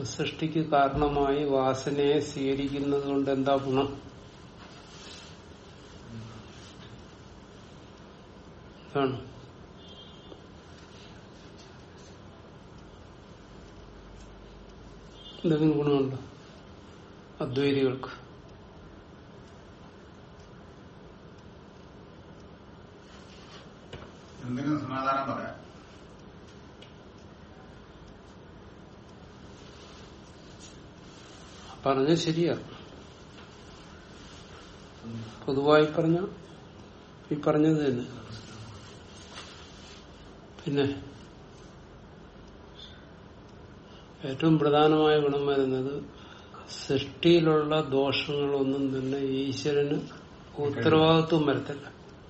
സൃഷ്ടിക്ക് കാരണമായി വാസനയെ സ്വീകരിക്കുന്നത് കൊണ്ട് എന്താ ഗുണം ഇതാണ് എന്തെങ്കിലും ഗുണമുണ്ടോ അദ്വൈതികൾക്ക് എന്തെങ്കിലും സമാധാനം പറയാം പറഞ്ഞ ശരിയാ പൊതുവായി പറഞ്ഞ ഈ പറഞ്ഞത് തന്നെ പിന്നെ ഏറ്റവും പ്രധാനമായ ഗുണം വരുന്നത് സൃഷ്ടിയിലുള്ള ദോഷങ്ങളൊന്നും തന്നെ ഈശ്വരന് ഉത്തരവാദിത്വം വരത്തില്ല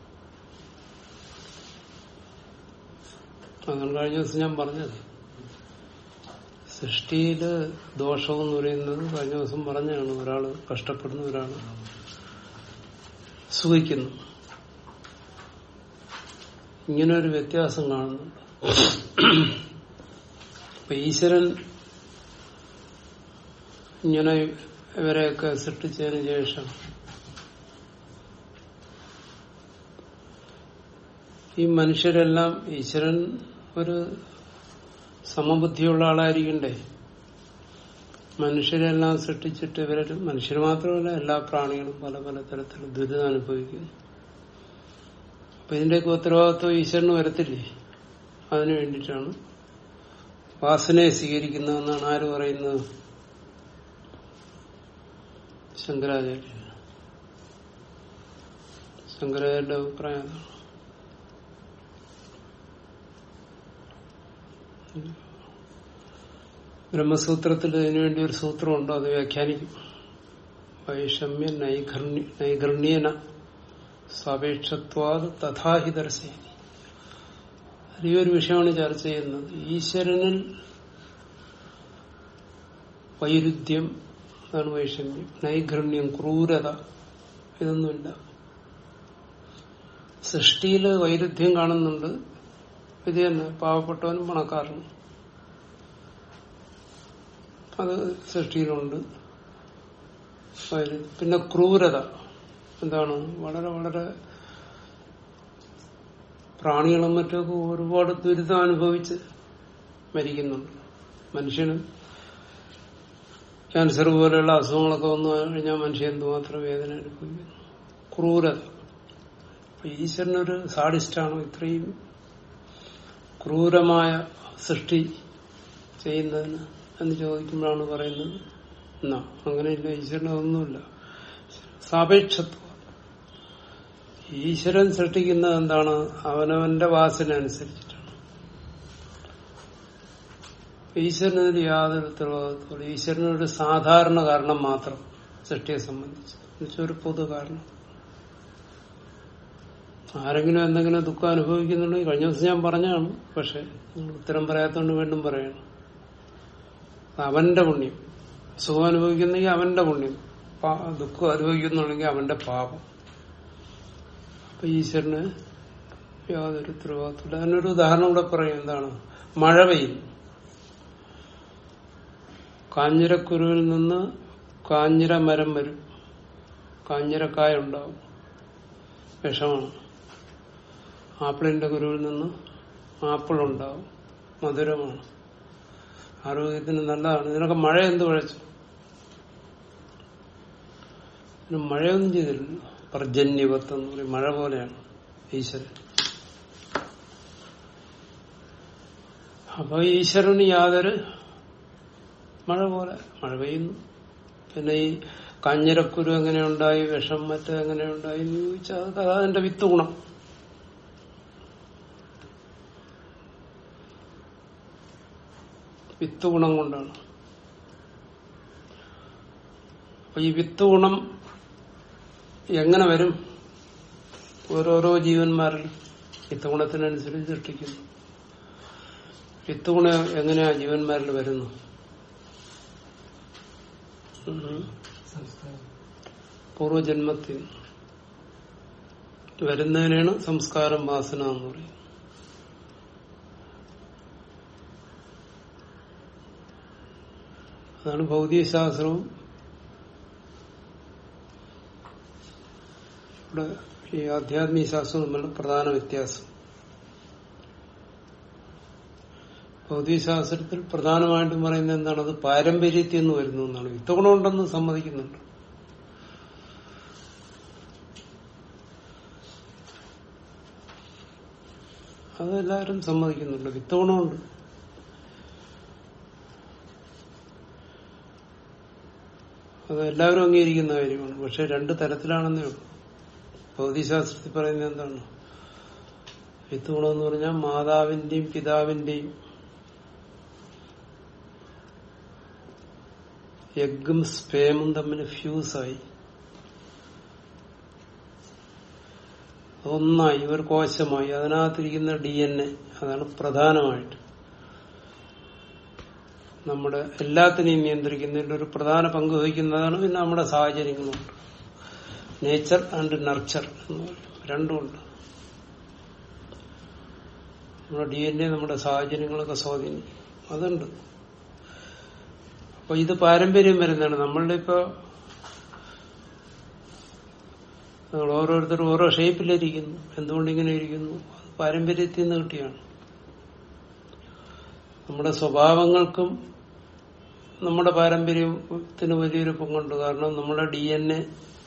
അതാണ് കഴിഞ്ഞ ദിവസം ഞാൻ പറഞ്ഞത് സൃഷ്ടിയില് ദോഷം എന്ന് പറയുന്നത് കഴിഞ്ഞ ദിവസം പറഞ്ഞാണ് ഒരാള് കഷ്ടപ്പെടുന്നു ഒരാള് സുഖിക്കുന്നു ഇങ്ങനെ ഒരു വ്യത്യാസം കാണുന്നുണ്ട് അപ്പൊ ഈശ്വരൻ ഇങ്ങനെ ഇവരെയൊക്കെ സൃഷ്ടിച്ചതിന് ശേഷം ഈ മനുഷ്യരെല്ലാം ഈശ്വരൻ ഒരു സമബുദ്ധിയുള്ള ആളായിരിക്കണ്ടേ മനുഷ്യരെല്ലാം സൃഷ്ടിച്ചിട്ട് ഇവരെ മനുഷ്യർ മാത്രമല്ല എല്ലാ പ്രാണികളും പല പല തരത്തിലും ദുരിതം അനുഭവിക്കുന്നു അപ്പൊ ഇതിന്റെയൊക്കെ ഉത്തരവാദിത്വം ഈശ്വരന് വരത്തില്ലേ അതിനു വേണ്ടിയിട്ടാണ് വാസനയെ സ്വീകരിക്കുന്നതെന്നാണ് ആര് പറയുന്നത് ശങ്കരാചാര്യ ശങ്കരാചാര്യന്റെ അഭിപ്രായം അതാണ് ബ്രഹ്മസൂത്രത്തിൽ ഇതിനുവേണ്ടി ഒരു സൂത്രമുണ്ട് അത് വ്യാഖ്യാനിക്കും വൈഷമ്യ നൈഘർണ്യ നൈഘർണ്യേന സാപേക്ഷത്വാത് തഥാഹി ദർശയനി ഈ ഒരു വിഷയമാണ് ചർച്ച ചെയ്യുന്നത് ഈശ്വരനിൽ വൈരുദ്ധ്യം അതാണ് വൈഷമ്യം നൈഘർണ്യം ക്രൂരത ഇതൊന്നുമില്ല സൃഷ്ടിയിൽ വൈരുദ്ധ്യം കാണുന്നുണ്ട് ഇത് തന്നെ പാവപ്പെട്ടവനും പണക്കാരനും അത് സൃഷ്ടിയിലുണ്ട് വൈരു- പിന്നെ ക്രൂരത എന്താണ് വളരെ വളരെ പ്രാണികളും മറ്റൊക്കെ ഒരുപാട് ദുരിതം അനുഭവിച്ച് മരിക്കുന്നുണ്ട് മനുഷ്യനും ക്യാൻസർ പോലെയുള്ള അസുഖങ്ങളൊക്കെ വന്നു കഴിഞ്ഞാൽ മനുഷ്യൻ എന്തുമാത്രം വേദന അനുഭവിക്കുന്നു ക്രൂരത അപ്പൊ ഈശ്വരനൊരു സാഡിസ്റ്റാണോ ഇത്രയും ക്രൂരമായ സൃഷ്ടി ചെയ്യുന്നതിന് എന്ന് ചോദിക്കുമ്പോഴാണ് പറയുന്നത് എന്നാ അങ്ങനെയില്ല ഈശ്വരന് അതൊന്നുമില്ല സാപേക്ഷത്വം ഈശ്വരൻ സൃഷ്ടിക്കുന്നത് എന്താണ് അവനവന്റെ വാസന അനുസരിച്ചിട്ടാണ് ഈശ്വരനതിൽ യാതൊരു ഉത്തരവാദിത്വമില്ല ഈശ്വരനൊരു സാധാരണ കാരണം മാത്രം സൃഷ്ടിയെ സംബന്ധിച്ച് എന്നുവെച്ചാൽ ഒരു പൊതു കാരണം ആരെങ്കിലും എന്തെങ്കിലും ദുഃഖം അനുഭവിക്കുന്നുണ്ടെങ്കിൽ കഴിഞ്ഞ ദിവസം ഞാൻ പറഞ്ഞാണ് പക്ഷെ നിങ്ങൾ ഉത്തരം പറയാത്തോണ്ട് വീണ്ടും പറയണം അവന്റെ പുണ്യം സുഖം അനുഭവിക്കുന്നെങ്കിൽ അവന്റെ പുണ്യം പാ- ദുഃഖം അനുഭവിക്കുന്നുണ്ടെങ്കിൽ അവന്റെ പാപം അപ്പൊ ഈശ്വരന് യാതൊരു ഉത്തരവാദിത്തമില്ല അതിനൊരു ഉദാഹരണം കൂടെ പറയും എന്താണ് മഴ പെയ്യും കാഞ്ഞിരക്കുരുവിൽ നിന്ന് കാഞ്ഞിര മരം വരും കാഞ്ഞിരക്കായ ഉണ്ടാവും വിഷമാണ് ആപ്പിളിന്റെ കുരുവിൽ നിന്ന് ആപ്പിൾ ഉണ്ടാവും മധുരമാണ് ആരോഗ്യത്തിന് നല്ലതാണ് ഇതിനൊക്കെ മഴ എന്ത് കുഴച്ചു ഇതിന് മഴയൊന്നും ചെയ്തില്ല പർജന്യവത്വം എന്ന് പറയും മഴ പോലെയാണ് ഈശ്വരൻ അപ്പൊ ഈശ്വരന് യാതൊരു മഴ പോലെ മഴ പെയ്യുന്നു പിന്നെ ഈ കഞ്ഞിരക്കുരു എങ്ങനെ ഉണ്ടായി വിഷം മറ്റേ എങ്ങനെ ഉണ്ടായി എന്ന് ചോദിച്ചാൽ അത് അതിന്റെ വിത്ത് ഗുണം വിത്ത് ഗുണം കൊണ്ടാണ് അപ്പൊ ഈ വിത്ത് ഗുണം എങ്ങനെ വരും ഓരോരോ ജീവന്മാരിൽ വിത്ത് ഗുണത്തിനനുസരിച്ച് സൃഷ്ടിക്കുന്നു വിത്ത് ഗുണം എങ്ങനെയാ ജീവന്മാരിൽ വരുന്നു ഉം. പൂർവജന്മത്തിൽ വരുന്നതിനാണ് സംസ്കാരം വാസന എന്ന് പറയുന്നത് അതാണ് ഭൗതികശാസ്ത്രവും ഇവിടെ ഈ ആധ്യാത്മിക ശാസ്ത്രവും തമ്മിലുള്ള പ്രധാന വ്യത്യാസം ഭൗതികശാസ്ത്രത്തിൽ പ്രധാനമായിട്ടും പറയുന്നത് എന്താണ് അത് പാരമ്പര്യത്തിൽ നിന്ന് വരുന്നു എന്നാണ് വിത്തുഗുണമുണ്ടെന്ന് സമ്മതിക്കുന്നുണ്ട് അതെല്ലാവരും സമ്മതിക്കുന്നുണ്ട് വിത്തുഗുണമുണ്ട് അത് എല്ലാവരും അംഗീകരിക്കുന്ന കാര്യമാണ് പക്ഷെ രണ്ട് തരത്തിലാണെന്നേ ഉള്ളൂ ഭൗതികശാസ്ത്രത്തിൽ പറയുന്നത് എന്താണ് വിത്ത് ഗുണമെന്ന് പറഞ്ഞാൽ മാതാവിന്റെയും പിതാവിന്റെയും എഗ്ഗും സ്പേമും തമ്മിൽ ഫ്യൂസായി ഒന്നായി ഇവർ കോശമായി അതിനകത്തിരിക്കുന്ന ഡി എൻ എ അതാണ് പ്രധാനമായിട്ട് നമ്മുടെ എല്ലാത്തിനെയും നിയന്ത്രിക്കുന്നതിൽ ഒരു പ്രധാന പങ്ക് വഹിക്കുന്നതാണ് പിന്നെ നമ്മുടെ സാഹചര്യങ്ങളുണ്ട് നേച്ചർ ആൻഡ് നർച്ചർ എന്ന് പറയും രണ്ടുമുണ്ട് നമ്മുടെ ഡി എൻ എ നമ്മുടെ സാഹചര്യങ്ങളൊക്കെ സ്വാധീനിക്കും അതുണ്ട് അപ്പൊ ഇത് പാരമ്പര്യം വരുന്നതാണ് നമ്മളുടെ ഇപ്പൊ നമ്മൾ ഓരോരുത്തരും ഓരോ ഷേപ്പിലിരിക്കുന്നു എന്തുകൊണ്ട് ഇങ്ങനെ ഇരിക്കുന്നു അത് പാരമ്പര്യത്തിൽ നിന്ന് കിട്ടിയാണ് നമ്മുടെ സ്വഭാവങ്ങൾക്കും നമ്മുടെ പാരമ്പര്യത്തിന് വലിയൊരു പങ്കുണ്ട് കാരണം നമ്മുടെ ഡി എൻ എ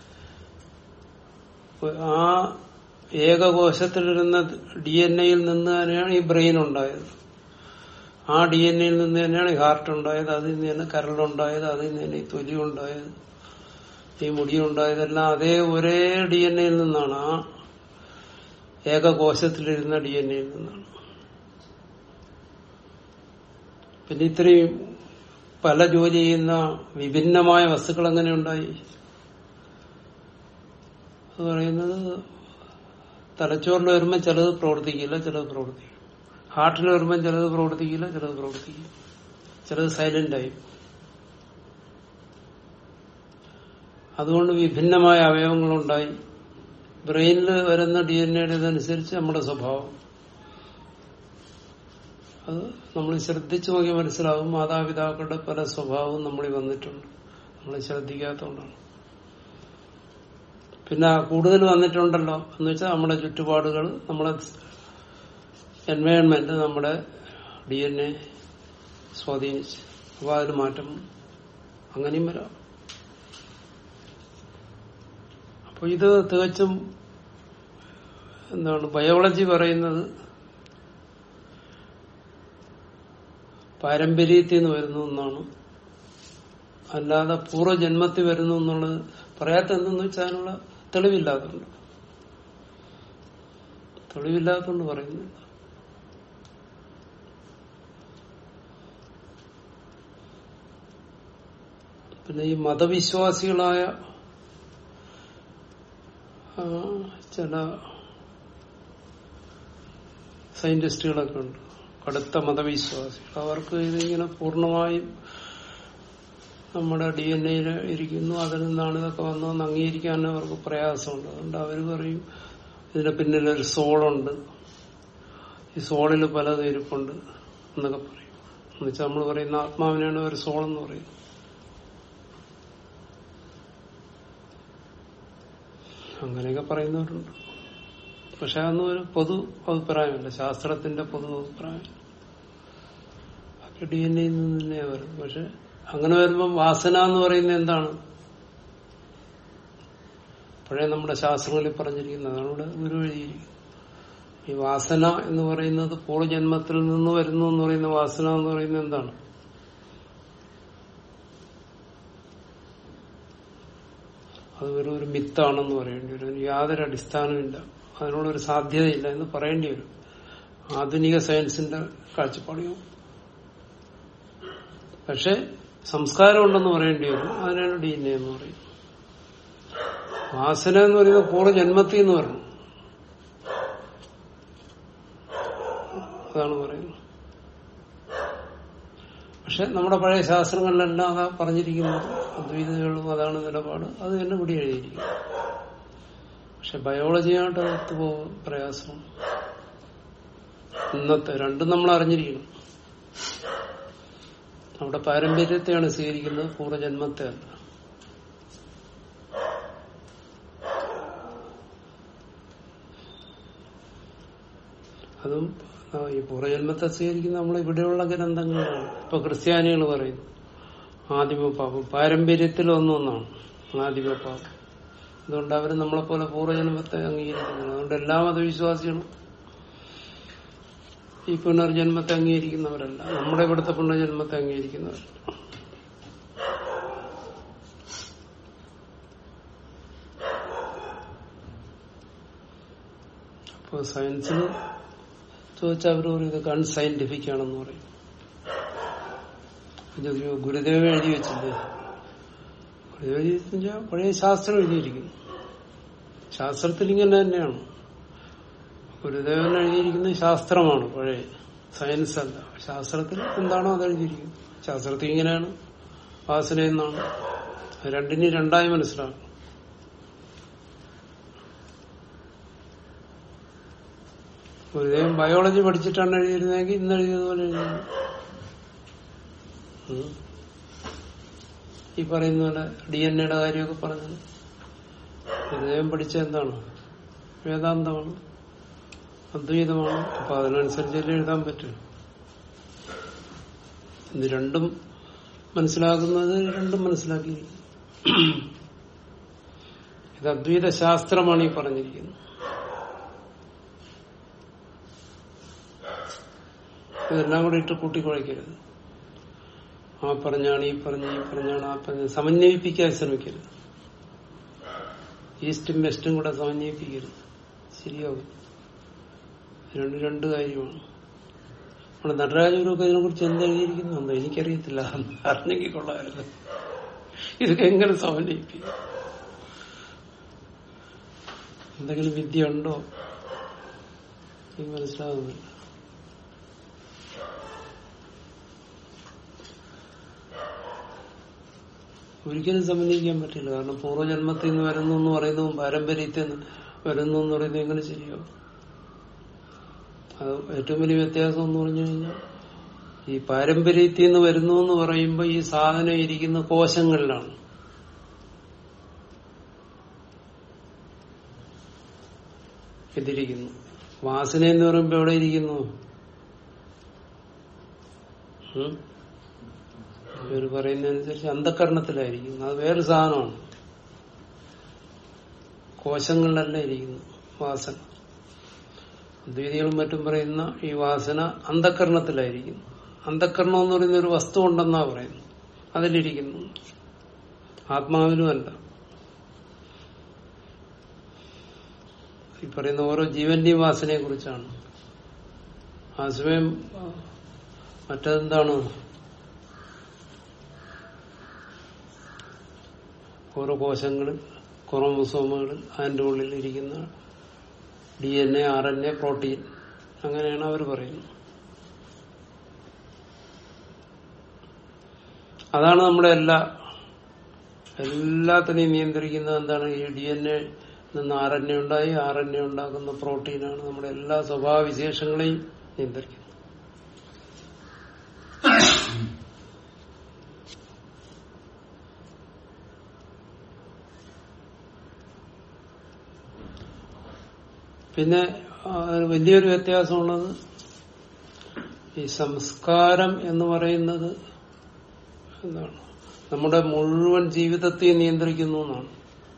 ആ ഏകകോശത്തിലിരുന്ന ഡി എൻ എയിൽ നിന്ന് തന്നെയാണ് ഈ ബ്രെയിൻ ഉണ്ടായത് ആ ഡി എൻ എയിൽ നിന്ന് തന്നെയാണ് ഈ ഹാർട്ട് ഉണ്ടായത് അതിൽ നിന്ന് തന്നെ കരളുണ്ടായത് അതിൽ നിന്ന് തന്നെ ഈ തൊലി ഉണ്ടായത് ഈ മുടിയുണ്ടായതെല്ലാം അതേ ഒരേ ഡി എൻ എയിൽ നിന്നാണ് ആ ഏകകോശത്തിലിരുന്ന ഡി എൻ എയിൽ നിന്നാണ് പിന്നെ ഇത്രയും പല ജോലി ചെയ്യുന്ന വിഭിന്നമായ വസ്തുക്കൾ എങ്ങനെ ഉണ്ടായി അത് പറയുന്നത് തലച്ചോറിൽ വരുമ്പോൾ ചിലത് പ്രവർത്തിക്കില്ല ചിലത് പ്രവർത്തിക്കും ഹാർട്ടിൽ വരുമ്പോൾ ചിലത് പ്രവർത്തിക്കില്ല ചിലത് പ്രവർത്തിക്കും ചിലത് സൈലന്റ് ആയി അതുകൊണ്ട് വിഭിന്നമായ അവയവങ്ങളുണ്ടായി ബ്രെയിനിൽ വരുന്ന ഡി എൻ എയുടേതനുസരിച്ച് നമ്മുടെ സ്വഭാവം അത് നമ്മൾ ശ്രദ്ധിച്ചു നോക്കി മനസ്സിലാവും മാതാപിതാക്കളുടെ പല സ്വഭാവവും നമ്മളിൽ വന്നിട്ടുണ്ട് നമ്മൾ ശ്രദ്ധിക്കാത്തതുകൊണ്ടാണ് പിന്നെ കൂടുതൽ വന്നിട്ടുണ്ടല്ലോ എന്ന് വെച്ചാൽ നമ്മുടെ ചുറ്റുപാടുകൾ നമ്മളെ എൻവയോൺമെന്റ് നമ്മുടെ ഡി എൻ എ സ്വാധീനിച്ച് അപ്പൊ അതിന് മാറ്റം അങ്ങനെയും വരാം അപ്പൊ ഇത് തികച്ചും എന്താണ് ബയോളജി പറയുന്നത് പാരമ്പര്യത്തിൽ നിന്ന് വരുന്നു എന്നാണ് അല്ലാതെ പൂർവ്വജന്മത്തിൽ വരുന്നു എന്നുള്ളത് പറയാത്ത എന്തെന്ന് വെച്ചാൽ അതിനുള്ള തെളിവില്ലാത്തതുകൊണ്ട് തെളിവില്ലാത്തതുകൊണ്ട് പറയുന്നില്ല പിന്നെ ഈ മതവിശ്വാസികളായ ആ, ചില സയന്റിസ്റ്റുകളൊക്കെ ഉണ്ട് കടുത്ത മതവിശ്വാസികൾ അവർക്ക് ഇതിങ്ങനെ പൂർണ്ണമായും നമ്മുടെ ഡി എൻ എയിൽ ഇരിക്കുന്നു അതിൽ നിന്നാണ് ഇതൊക്കെ വന്നതെന്ന് അംഗീകരിക്കാൻ അവർക്ക് പ്രയാസമുണ്ട് അതുകൊണ്ട് അവർ പറയും ഇതിന്റെ പിന്നിൽ ഒരു സോളുണ്ട് ഈ സോളിൽ പലതും ഇരിപ്പുണ്ട് എന്നൊക്കെ പറയും എന്നുവെച്ചാൽ നമ്മൾ പറയുന്ന ആത്മാവിനാണ് ഒരു സോൾ എന്ന് പറയും അങ്ങനെയൊക്കെ പറയുന്നവരുണ്ട് പക്ഷെ അതൊന്നും ഒരു പൊതു അഭിപ്രായമല്ല ശാസ്ത്രത്തിന്റെ പൊതു അഭിപ്രായം ഡി എൻ എയിൽ നിന്ന് തന്നെ വരും പക്ഷെ അങ്ങനെ വരുമ്പം വാസന എന്ന് പറയുന്നത് എന്താണ് പഴയ നമ്മുടെ ശാസ്ത്രങ്ങളിൽ പറഞ്ഞിരിക്കുന്നതാണ് ഇവിടെ ഗുരു എഴുതിയിരിക്കുന്നത് ഈ വാസന എന്ന് പറയുന്നത് പൂർവ്വജന്മത്തിൽ നിന്ന് വരുന്നു എന്ന് പറയുന്ന വാസന എന്ന് പറയുന്നത് എന്താണ് അത് വെറും ഒരു മിത്താണെന്ന് പറയേണ്ടി വരും അതിന് യാതൊരു അടിസ്ഥാനമില്ല അതിനുള്ളൊരു സാധ്യതയില്ല എന്ന് പറയേണ്ടി വരും ആധുനിക സയൻസിന്റെ കാഴ്ചപ്പാടിയും പക്ഷെ സംസ്കാരം ഉണ്ടെന്ന് പറയേണ്ടി വരും അതിനാണ് ഡി എൻ എ എന്ന് പറയും വാസന എന്ന് പറയുന്നത് പൂർവ്വജന്മത്തിൽ എന്ന് പറഞ്ഞു അതാണ് പറയുന്നത് പക്ഷെ നമ്മുടെ പഴയ ശാസ്ത്രങ്ങളിലെല്ലാം അതാ പറഞ്ഞിരിക്കുന്നത് അദ്വൈതകളും അതാണ് നിലപാട് അത് തന്നെ ഇവിടെ എഴുതിയിരിക്കുന്നു പക്ഷെ ബയോളജിയായിട്ട് ഒത്തുപോകും പ്രയാസം ഇന്നത്തെ രണ്ടും നമ്മൾ അറിഞ്ഞിരിക്കണം അവിടെ പാരമ്പര്യത്തെയാണ് സ്വീകരിക്കുന്നത് പൂർവ്വജന്മത്തെ അല്ല അതും ആ, ഈ പൂർവ്വജന്മത്തെ സ്വീകരിക്കുന്ന നമ്മൾ ഇവിടെയുള്ള ഗ്രന്ഥങ്ങളാണ് ഇപ്പൊ ക്രിസ്ത്യാനികൾ പറയുന്നു ആദിമപാപം പാരമ്പര്യത്തിൽ ഒന്നൊന്നാണ് ആദിമപാപം അതുകൊണ്ട് അവർ നമ്മളെപ്പോലെ പൂർവ്വജന്മത്തെ അംഗീകരിക്കുന്നു അതുകൊണ്ട് എല്ലാ മതവിശ്വാസികളും ഈ പുനർജന്മത്തെ അംഗീകരിക്കുന്നവരല്ല നമ്മുടെ ഇവിടുത്തെ പുനർജന്മത്തെ അംഗീകരിക്കുന്നവരല്ല അപ്പോ സയൻസിൽ ചോദിച്ചാൽ അവർ പറയും ഇതൊക്കെ അൺസയന്റിഫിക് ആണെന്ന് പറയും ഇത് ഒരു ഗുരുദേവ എഴുതി വെച്ചില്ലേ ഗുരുദേവ എഴുതി വെച്ചാൽ പഴയ ശാസ്ത്രം എഴുതിയിരിക്കുന്നു ശാസ്ത്രത്തിൽ ഇങ്ങനെ തന്നെയാണ് ഗുരുദേവൻ എഴുതിയിരിക്കുന്നത് ശാസ്ത്രമാണ് പഴയ സയൻസ് അല്ല ശാസ്ത്രത്തിൽ എന്താണോ അത് എഴുതിയിരിക്കുന്നത് ശാസ്ത്രത്തിൽ ഇങ്ങനെയാണ് വാസന എന്നാണ് അത് രണ്ടിനും രണ്ടായി മനസ്സിലാക്കണം ഗുരുദേവൻ ബയോളജി പഠിച്ചിട്ടാണ് എഴുതിയിരുന്നതെങ്കിൽ ഇന്ന് എഴുതിയതുപോലെ എഴുതിയത് ഉം. ഈ പറയുന്ന പോലെ ഡി എൻ എയുടെ കാര്യമൊക്കെ പറഞ്ഞത് ഗുരുദേവൻ പഠിച്ച എന്താണ് വേദാന്തമാണ് അദ്വൈതമാണ് അപ്പൊ അതിനനുസരിച്ചല്ലേ എഴുതാൻ പറ്റും ഇത് രണ്ടും മനസ്സിലാക്കുന്നത് രണ്ടും മനസ്സിലാക്കിയിരിക്കും ഇത് അദ്വൈത ശാസ്ത്രമാണ് ഈ പറഞ്ഞിരിക്കുന്നത് ഇതെല്ലാം കൂടെ ഇട്ട് കൂട്ടിക്കുഴയ്ക്കരുത് ആ പറഞ്ഞാണ് ഈ പറഞ്ഞ ഈ പറഞ്ഞാണ് ആ പറഞ്ഞ സമന്വയിപ്പിക്കാൻ ശ്രമിക്കരുത് ഈസ്റ്റും വെസ്റ്റും കൂടെ സമന്വയിപ്പിക്കരുത് ശരിയാവും രണ്ട് രണ്ട് കാര്യമാണ് നമ്മുടെ നടരാജഗുരുക്കെ ഇതിനെ കുറിച്ച് എന്തെഴുതിയിരിക്കുന്നുണ്ടോ എനിക്കറിയത്തില്ല അറിഞ്ഞെങ്കിൽ കൊള്ളാമായിരുന്നു ഇതൊക്കെ എങ്ങനെ സമന്വയിപ്പിക്കും എന്തെങ്കിലും വിദ്യ ഉണ്ടോ എനിക്ക് മനസ്സിലാകുന്നില്ല ഒരിക്കലും സമന്വയിക്കാൻ പറ്റില്ല കാരണം പൂർവ്വജന്മത്തിൽ നിന്ന് വരുന്നു എന്ന് പറയുന്നതും പാരമ്പര്യത്തിൽ നിന്ന് വരുന്നു എന്ന് പറയുന്നത് എങ്ങനെ ശരിയാവും അത് ഏറ്റവും വലിയ വ്യത്യാസം എന്ന് പറഞ്ഞു കഴിഞ്ഞാൽ ഈ പാരമ്പര്യത്തിൽ നിന്ന് വരുന്നു എന്ന് പറയുമ്പോൾ ഈ സാധനം ഇരിക്കുന്ന കോശങ്ങളിലാണ് ഇതിരിക്കുന്നു വാസന എന്ന് പറയുമ്പോൾ എവിടെ ഇരിക്കുന്നു ഉം? ഇവര് പറയുന്നതനുസരിച്ച് അന്ധകരണത്തിലായിരിക്കും അത് വേറൊരു സാധനമാണ് കോശങ്ങളിലല്ല ഇരിക്കുന്നു വാസന അദ്വൈതികളും മറ്റും പറയുന്ന ഈ വാസന അന്ധകരണത്തിലായിരിക്കുന്നു അന്ധകരണം എന്ന് പറയുന്ന ഒരു വസ്തു ഉണ്ടെന്നാ പറയുന്നു അതിലിരിക്കുന്നു ആത്മാവിലും അല്ല ഈ പറയുന്ന ഓരോ ജീവന്റെയും വാസനയെ കുറിച്ചാണ് ആശ്രയം മറ്റെന്താണ് ഓരോ കോശങ്ങളിൽ ക്രോമസോമുകൾ അതിന്റെ ഉള്ളിൽ ഇരിക്കുന്ന D N A R N A protein അങ്ങനെയാണ് അവർ പറയുന്നത് അതാണ് നമ്മുടെ എല്ലാ എല്ലാത്തിനെയും നിയന്ത്രിക്കുന്നത് എന്താണ് ഈ ഡി എൻ എ നിന്ന് ആർ എൻ എ ഉണ്ടായി ആർ എൻ എ ഉണ്ടാക്കുന്ന പ്രോട്ടീനാണ് നമ്മുടെ എല്ലാ സ്വഭാവ വിശേഷങ്ങളെയും നിയന്ത്രിക്കുന്നത് പിന്നെ ആ, ഒരു വലിയൊരു വ്യത്യാസമുള്ളത് ഈ സംസ്കാരം എന്ന് പറയുന്നത് എന്താണ് നമ്മുടെ മുഴുവൻ ജീവിതത്തെ നിയന്ത്രിക്കുന്നു എന്നാണ്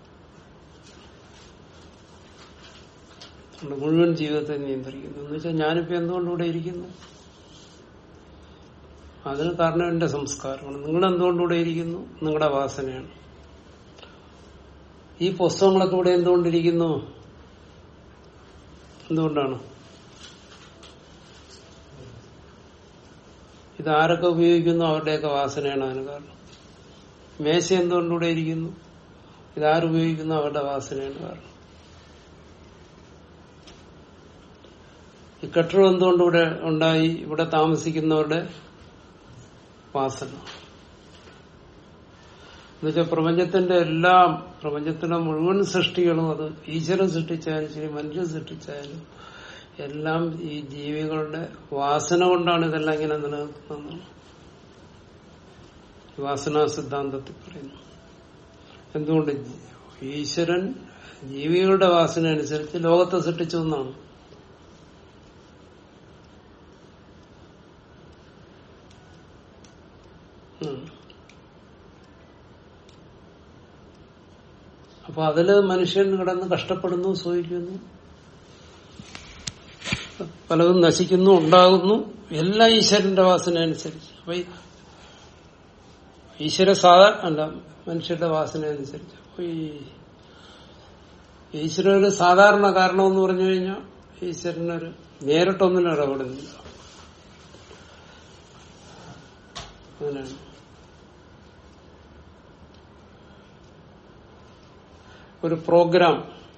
നമ്മുടെ മുഴുവൻ ജീവിതത്തെ നിയന്ത്രിക്കുന്നു എന്ന് വെച്ചാൽ ഞാനിപ്പോ എന്തുകൊണ്ട് ഇവിടെ ഇരിക്കുന്നു അതിന് കാരണം എന്റെ സംസ്കാരമാണ് നിങ്ങൾ എന്തുകൊണ്ട് ഇവിടെ ഇരിക്കുന്നു നിങ്ങളുടെ വാസനയാണ് ഈ പുസ്തകങ്ങളൊക്കെ ഇവിടെ എന്തുകൊണ്ടിരിക്കുന്നു എന്തുകൊണ്ടാണ് ഇത് ആരൊക്കെ ഉപയോഗിക്കുന്നു അവരുടെയൊക്കെ വാസനയാണ് അതിന് കാരണം മേശ എന്തുകൊണ്ടിവിടെ ഇരിക്കുന്നു ഇതാരുപയോഗിക്കുന്നു അവരുടെ വാസനയാണ് കാരണം ഈ കെട്ടിടം എന്തുകൊണ്ട് ഇവിടെ ഉണ്ടായി ഇവിടെ താമസിക്കുന്നവരുടെ വാസന എന്നുവെച്ചാൽ പ്രപഞ്ചത്തിന്റെ എല്ലാം പ്രപഞ്ചത്തിലെ മുഴുവൻ സൃഷ്ടികളും അത് ഈശ്വരൻ സൃഷ്ടിച്ചാലും ശരി മനുഷ്യൻ സൃഷ്ടിച്ചാലും എല്ലാം ഈ ജീവികളുടെ വാസന കൊണ്ടാണ് ഇതെല്ലാം ഇങ്ങനെ നിലനിൽക്കുന്നത് വാസനാ സിദ്ധാന്തത്തിൽ പറയുന്നു എന്തുകൊണ്ട് ഈശ്വരൻ ജീവികളുടെ വാസന അനുസരിച്ച് ലോകത്തെ സൃഷ്ടിച്ചു എന്നാണ് ഉം. അപ്പൊ അതില് മനുഷ്യൻ കിടന്ന് കഷ്ടപ്പെടുന്നു സൂഹിക്കുന്നു പലതും നശിക്കുന്നു ഉണ്ടാകുന്നു എല്ലാം ഈശ്വരന്റെ വാസന അനുസരിച്ച് അപ്പൊ ഈ ഈശ്വര സാധാ അല്ല മനുഷ്യരുടെ വാസന അനുസരിച്ച് അപ്പൊ ഈ ഈശ്വരൻ ഒരു സാധാരണ കാരണം എന്ന് പറഞ്ഞു കഴിഞ്ഞാൽ ഈശ്വരനൊരു നേരിട്ടൊന്നിനും ഇടപെടുന്നില്ല അങ്ങനെയാണ് ഒരു പ്രോഗ്രാം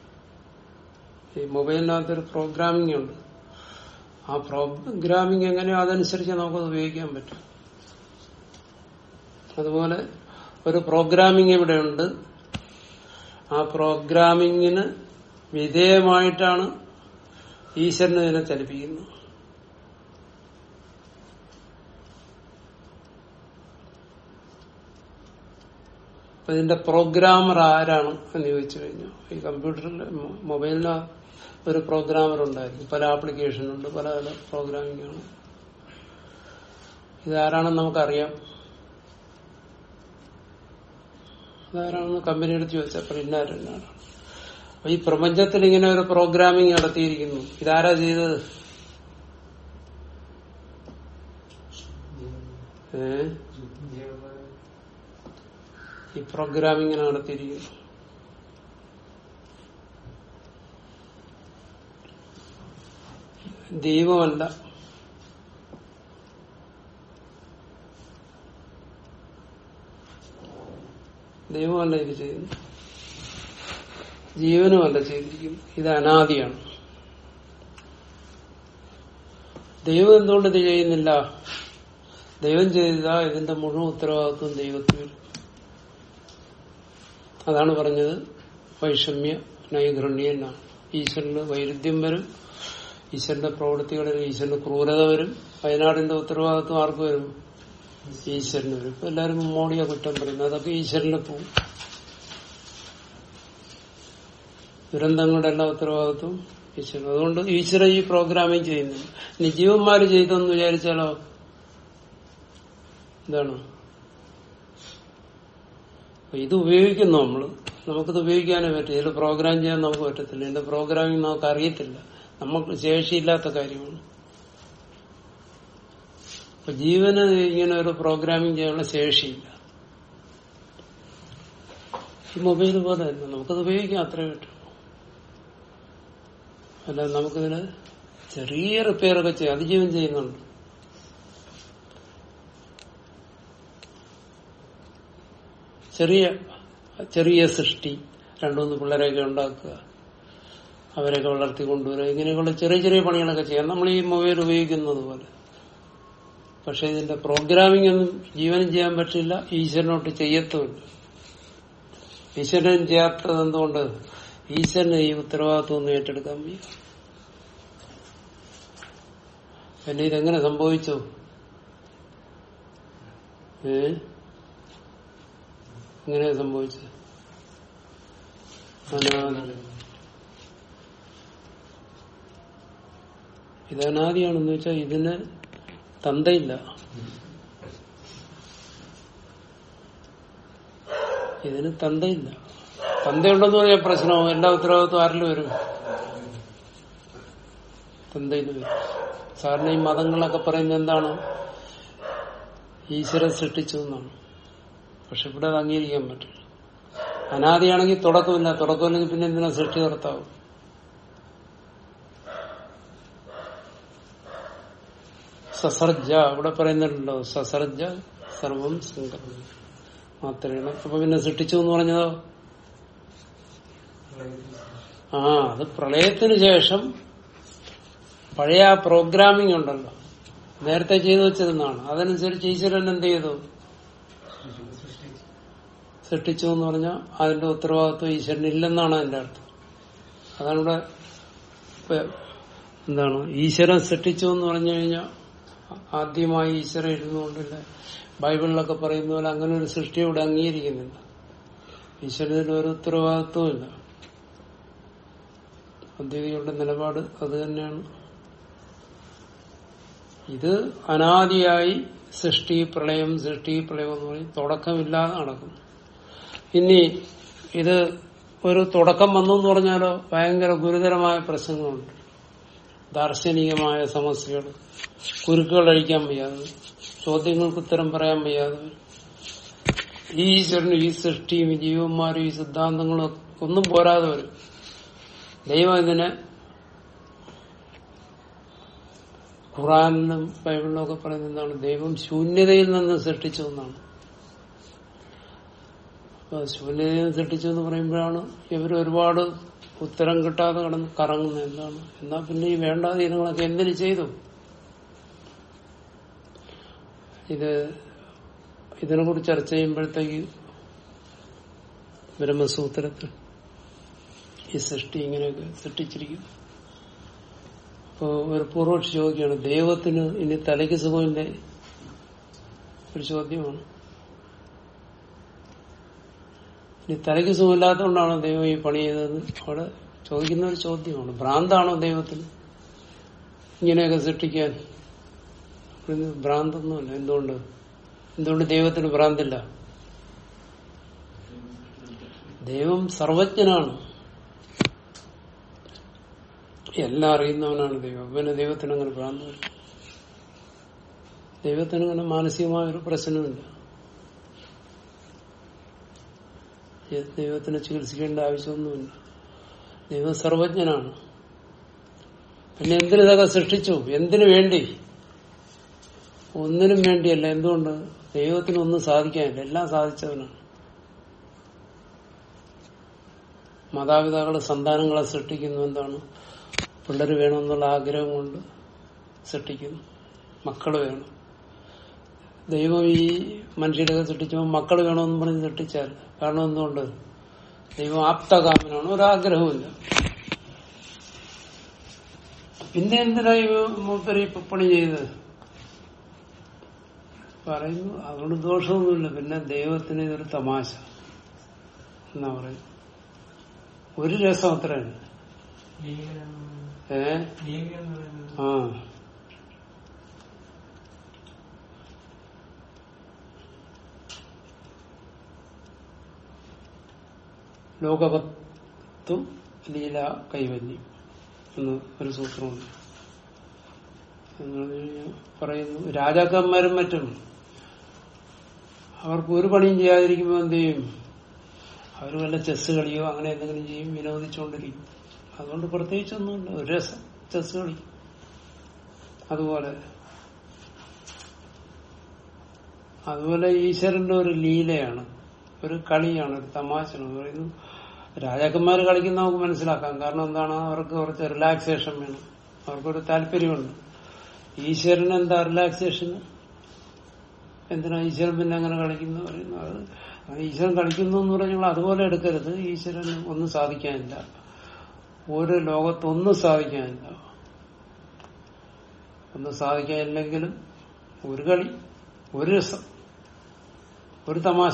ഈ മൊബൈലിനകത്ത് ഒരു പ്രോഗ്രാമിംഗ് ഉണ്ട് ആ പ്രോഗ്രാമിംഗ് എങ്ങനെയോ അതനുസരിച്ച് നമുക്കത് ഉപയോഗിക്കാൻ പറ്റും അതുപോലെ ഒരു പ്രോഗ്രാമിംഗ് ഇവിടെ ഉണ്ട് ആ പ്രോഗ്രാമിങ്ങിന് വിധേയമായിട്ടാണ് ഈശ്വരന് ഇതിനെ ചലിപ്പിക്കുന്നത് അപ്പൊ ഇതിന്റെ പ്രോഗ്രാമർ ആരാണ് എന്ന് ചോദിച്ചു കഴിഞ്ഞാൽ ഈ കമ്പ്യൂട്ടറിൽ മൊബൈലിന് ഒരു പ്രോഗ്രാമർ ഉണ്ടായിരുന്നു പല ആപ്ലിക്കേഷൻ ഉണ്ട് പല പല പ്രോഗ്രാമിംഗ് ആണ് ഇതാരാണെന്ന് നമുക്കറിയാം അതാരാണെന്ന് കമ്പനി എടുത്ത് ചോദിച്ചപ്പോൾ ഇന്നാരെന്നാണ് അപ്പൊ ഈ പ്രപഞ്ചത്തിൽ ഇങ്ങനെ ഒരു പ്രോഗ്രാമിംഗ് നടത്തിയിരിക്കുന്നു ഇതാരാ ചെയ്തത് ഏ ഈ പ്രോഗ്രാമിംഗ് നടത്തിയിരിക്കുന്നു ദൈവമല്ല ദൈവമല്ല ഇത് ചെയ്യുന്നു ജീവനുമല്ല ചെയ്തിരിക്കുന്നു ഇത് അനാദിയാണ് ദൈവം എന്തുകൊണ്ട് ഇത് ചെയ്യുന്നില്ല ദൈവം ചെയ്താ ഇതിന്റെ മുഴുവൻ ഉത്തരവാദിത്വം ദൈവത്തിന് വരും അതാണ് പറഞ്ഞത് വൈഷമ്യ നൈഗൃണ്യ എന്നാണ് ഈശ്വരന് വൈരുദ്ധ്യം വരും ഈശ്വരന്റെ പ്രവൃത്തികളിൽ ഈശ്വരന് ക്രൂരത വരും വയനാടിന്റെ ഉത്തരവാദിത്വം ആർക്ക് വരും ഈശ്വരന് വരും ഇപ്പൊ എല്ലാവരും മോഡിയെ കുറ്റം പറയുന്നു അതൊക്കെ ഈശ്വരന് പോവും ദുരന്തങ്ങളുടെ എല്ലാ ഉത്തരവാദിത്വം ഈശ്വരൻ അതുകൊണ്ട് ഈശ്വര ഈ പ്രോഗ്രാമിംഗ് ചെയ്യുന്നു ഇനി ജീവന്മാര് ചെയ്തെന്ന് വിചാരിച്ചാലോ എന്താണ് അപ്പൊ ഇത് ഉപയോഗിക്കുന്നു നമ്മള് നമുക്കിത് ഉപയോഗിക്കാനേ പറ്റും ഇതിൽ പ്രോഗ്രാം ചെയ്യാൻ നമുക്ക് പറ്റത്തില്ല ഇതിന്റെ പ്രോഗ്രാമിംഗ് നമുക്ക് അറിയത്തില്ല നമുക്ക് ശേഷിയില്ലാത്ത കാര്യമാണ് അപ്പൊ ജീവന് ഇങ്ങനെ ഒരു പ്രോഗ്രാമിംഗ് ചെയ്യാനുള്ള ശേഷിയില്ല ഈ മൊബൈൽ പോലെ തന്നെ നമുക്കത് ഉപയോഗിക്കാം അത്രേ പറ്റും അല്ല നമുക്കിതിന് ചെറിയ റിപ്പയർ ഒക്കെ ചെയ്യാം അത് ജീവൻ ചെയ്യുന്നുണ്ട് ചെറിയ ചെറിയ സൃഷ്ടി രണ്ടുമൂന്ന് പിള്ളേരെയൊക്കെ ഉണ്ടാക്കുക അവരെയൊക്കെ വളർത്തി കൊണ്ടുവരിക ഇങ്ങനെയൊക്കെയുള്ള ചെറിയ ചെറിയ പണികളൊക്കെ ചെയ്യാം നമ്മൾ ഈ മൊബൈൽ ഉപയോഗിക്കുന്നത് പോലെ പക്ഷെ ഇതിന്റെ പ്രോഗ്രാമിംഗ് ഒന്നും ജീവനും ചെയ്യാൻ പറ്റില്ല ഈശ്വരനോട്ട് ചെയ്യത്തുമില്ല ഈശ്വരൻ ചെയ്യാത്തത് എന്തുകൊണ്ട് ഈശ്വരന് ഈ ഉത്തരവാദിത്വം ഒന്നും ഏറ്റെടുക്കാൻ വയ്യ പിന്നെ ഇതെങ്ങനെ സംഭവിച്ചു ഏ എങ്ങനെയാ സംഭവിച്ചത് അനാദി ഇത് അനാദിയാണെന്ന് വെച്ചാൽ ഇതിന് തന്തയില്ല ഇതിന് തന്തയില്ല തന്തയുണ്ടെന്ന് പറഞ്ഞാൽ പ്രശ്നവും എല്ലാ ഉത്തരവാദിത്വം ആരിലും വരും തന്തയിൽ വരും സാറിന് ഈ മതങ്ങളൊക്കെ പറയുന്നത് എന്താണ് ഈശ്വരൻ സൃഷ്ടിച്ചു എന്നാണ് പക്ഷെ ഇവിടെ അത് അംഗീകരിക്കാൻ പറ്റില്ല അനാദിയാണെങ്കിൽ തുടക്കമില്ല തുടക്കമില്ലെങ്കിൽ പിന്നെ എന്തിനാ സൃഷ്ടി കർത്താവും സസർജ ഇവിടെ പറയുന്നുണ്ടല്ലോ സസർജ സർവം സംഗമം മാത്രമാണ് അപ്പൊ പിന്നെ സൃഷ്ടിച്ചു എന്ന് പറഞ്ഞതോ ആ അത് പ്രളയത്തിന് ശേഷം പഴയ ആ പ്രോഗ്രാമിംഗ് ഉണ്ടല്ലോ നേരത്തെ ചെയ്തു വെച്ചിരുന്നതാണ് അതനുസരിച്ച് ഈശ്വരൻ എന്ത് ചെയ്തു സൃഷ്ടിച്ചു എന്ന് പറഞ്ഞാൽ അതിന്റെ ഉത്തരവാദിത്വം ഈശ്വരൻ ഇല്ലെന്നാണ് അതിന്റെ അർത്ഥം അതാണ് ഇവിടെ ഇപ്പൊ എന്താണ് ഈശ്വരൻ സൃഷ്ടിച്ചു എന്ന് പറഞ്ഞു കഴിഞ്ഞാൽ ആദ്യമായി ഈശ്വരൻ ഇരുന്നുകൊണ്ടില്ല ബൈബിളിലൊക്കെ പറയുന്ന പോലെ അങ്ങനെ ഒരു സൃഷ്ടി ഇവിടെ അംഗീകരിക്കുന്നില്ല ഈശ്വരന് ഒരു ഉത്തരവാദിത്വവും ഇല്ല അദ്വൈതികളുടെ നിലപാട് അത് തന്നെയാണ് ഇത് അനാദിയായി സൃഷ്ടി പ്രളയം സൃഷ്ടി പ്രളയം എന്ന് പറയും തുടക്കമില്ലാതെ നടക്കുന്നു ഇനി ഇത് ഒരു തുടക്കം വന്നു എന്ന് പറഞ്ഞാലോ ഭയങ്കര ഗുരുതരമായ പ്രശ്നങ്ങളുണ്ട് ദാർശനികമായ സമസ്യകൾ കുരുക്കുകൾ അഴിക്കാൻ വയ്യാതെ ചോദ്യങ്ങൾക്ക് ഉത്തരം പറയാൻ വയ്യാതെ ഈ ഈശ്വരനും ഈ സൃഷ്ടിയും ഈ ജീവന്മാരും ഈ സിദ്ധാന്തങ്ങളും ഒന്നും പോരാതെ വരും ദൈവം ഇതിനെ ഖുറാനിലും ബൈബിളിലും ഒക്കെ പറയുന്നത് എന്താണ് ദൈവം ശൂന്യതയിൽ നിന്ന് സൃഷ്ടിച്ചു എന്നാണ് അപ്പൊ ശൂന്യതയിൽ നിന്ന് സൃഷ്ടിച്ചു എന്ന് പറയുമ്പോഴാണ് ഇവർ ഒരുപാട് ഉത്തരം കിട്ടാതെ കടന്ന് കറങ്ങുന്നത് എന്താണ് എന്നാ പിന്നെ ഈ വേണ്ടാതെ ഇനങ്ങളൊക്കെ എന്തിനു ചെയ്തു ഇത് ഇതിനെ കുറിച്ച് ചർച്ച ചെയ്യുമ്പോഴത്തേക്ക് ബ്രഹ്മസൂത്രത്തിൽ ഈ സൃഷ്ടി ഇങ്ങനെയൊക്കെ സൃഷ്ടിച്ചിരിക്കും അപ്പോ ഒരു പൂർവക്ഷി ചോദിക്കുകയാണ് ദൈവത്തിന് ഇനി തലയ്ക്ക് സുഖമില്ലേ ഒരു ചോദ്യമാണ് ഇനി തലയ്ക്ക് സുഖമില്ലാത്തതുകൊണ്ടാണോ ദൈവം ഈ പണി ചെയ്തതെന്ന് അവിടെ ചോദിക്കുന്ന ഒരു ചോദ്യമാണ് ഭ്രാന്താണോ ദൈവത്തിന് ഇങ്ങനെയൊക്കെ സൃഷ്ടിക്കാൻ ഇത് ഭ്രാന്തൊന്നുമല്ല എന്തുകൊണ്ട് എന്തുകൊണ്ട് ദൈവത്തിന് ഭ്രാന്തില്ല ദൈവം സർവജ്ഞനാണ് എല്ലാം അറിയുന്നവനാണ് ദൈവം പിന്നെ ദൈവത്തിന് അങ്ങനെ ഭ്രാന്ത് വരും ദൈവത്തിന് അങ്ങനെ മാനസികമായ ഒരു പ്രശ്നമില്ല ദൈവത്തിനെ ചികിത്സിക്കേണ്ട ആവശ്യമൊന്നുമില്ല ദൈവം സർവജ്ഞനാണ് പിന്നെ എന്തിനിതൊക്കെ സൃഷ്ടിച്ചു എന്തിനു വേണ്ടി ഒന്നിനും വേണ്ടിയല്ല എന്തുകൊണ്ട് ദൈവത്തിന് ഒന്നും സാധിക്കാനില്ല എല്ലാം സാധിച്ചവനാണ് മാതാപിതാക്കളെ സന്താനങ്ങളെ സൃഷ്ടിക്കുന്നു എന്താണ് പിള്ളേർ വേണമെന്നുള്ള ആഗ്രഹം കൊണ്ട് സൃഷ്ടിക്കുന്നു മക്കൾ വേണം ദൈവം ഈ മനുഷ്യരൊക്കെ സൃഷ്ടിച്ചപ്പോൾ മക്കൾ വേണമെന്ന് പറഞ്ഞ് സൃഷ്ടിച്ചാൽ കാരണം എന്തുകൊണ്ട് ദൈവം ആപ്തകാമനാണ് ഒരാഗ്രഹമില്ല പിന്നെ എന്തിനാ ഈ മൂപ്പര് ഇപ്പൊ പണി ചെയ്ത് പറയുന്നു അതുകൊണ്ട് ദോഷമൊന്നുമില്ല പിന്നെ ദൈവത്തിന് ഇതൊരു തമാശ എന്നാ പറയും ഒരു രസം അത്രയാണ് ഏ ആ ലോകവത്വം ലീല കൈവല്യം എന്ന് ഒരു സൂത്രമുണ്ട് എന്ന് പറഞ്ഞു കഴിഞ്ഞാൽ പറയുന്നു രാജാക്കന്മാരും മറ്റും അവർക്ക് ഒരു പണിയും ചെയ്യാതിരിക്കുമ്പോൾ എന്ത് ചെയ്യും അവർ വല്ല ചെസ് കളിയോ അങ്ങനെ എന്തെങ്കിലും ചെയ്യും വിനോദിച്ചുകൊണ്ടിരിക്കും അതുകൊണ്ട് പ്രത്യേകിച്ചൊന്നുമില്ല ഒരു രസം ചെസ് കളി അതുപോലെ അതുപോലെ ഈശ്വരന്റെ ഒരു ലീലയാണ് ഒരു കളിയാണ് ഒരു തമാശയാണ് പറയുന്നു രാജാക്കന്മാർ കളിക്കുന്ന നമുക്ക് മനസ്സിലാക്കാം കാരണം എന്താണ് അവർക്ക് കുറച്ച് റിലാക്സേഷൻ വേണം അവർക്കൊരു താല്പര്യമുണ്ട് ഈശ്വരൻ എന്താ റിലാക്സേഷൻ എന്തിനാ ഈശ്വരൻ പിന്നെ അങ്ങനെ കളിക്കുന്നു പറയുന്നു അത് അത് ഈശ്വരൻ കളിക്കുന്നു എന്ന് പറഞ്ഞാൽ അതുപോലെ എടുക്കരുത് ഈശ്വരൻ ഒന്നും സാധിക്കാനില്ല ഒരു ലോകത്തൊന്നും സാധിക്കാനില്ല ഒന്നും സാധിക്കാനില്ലെങ്കിലും ഒരു കളി ഒരു രസം ഒരു തമാശ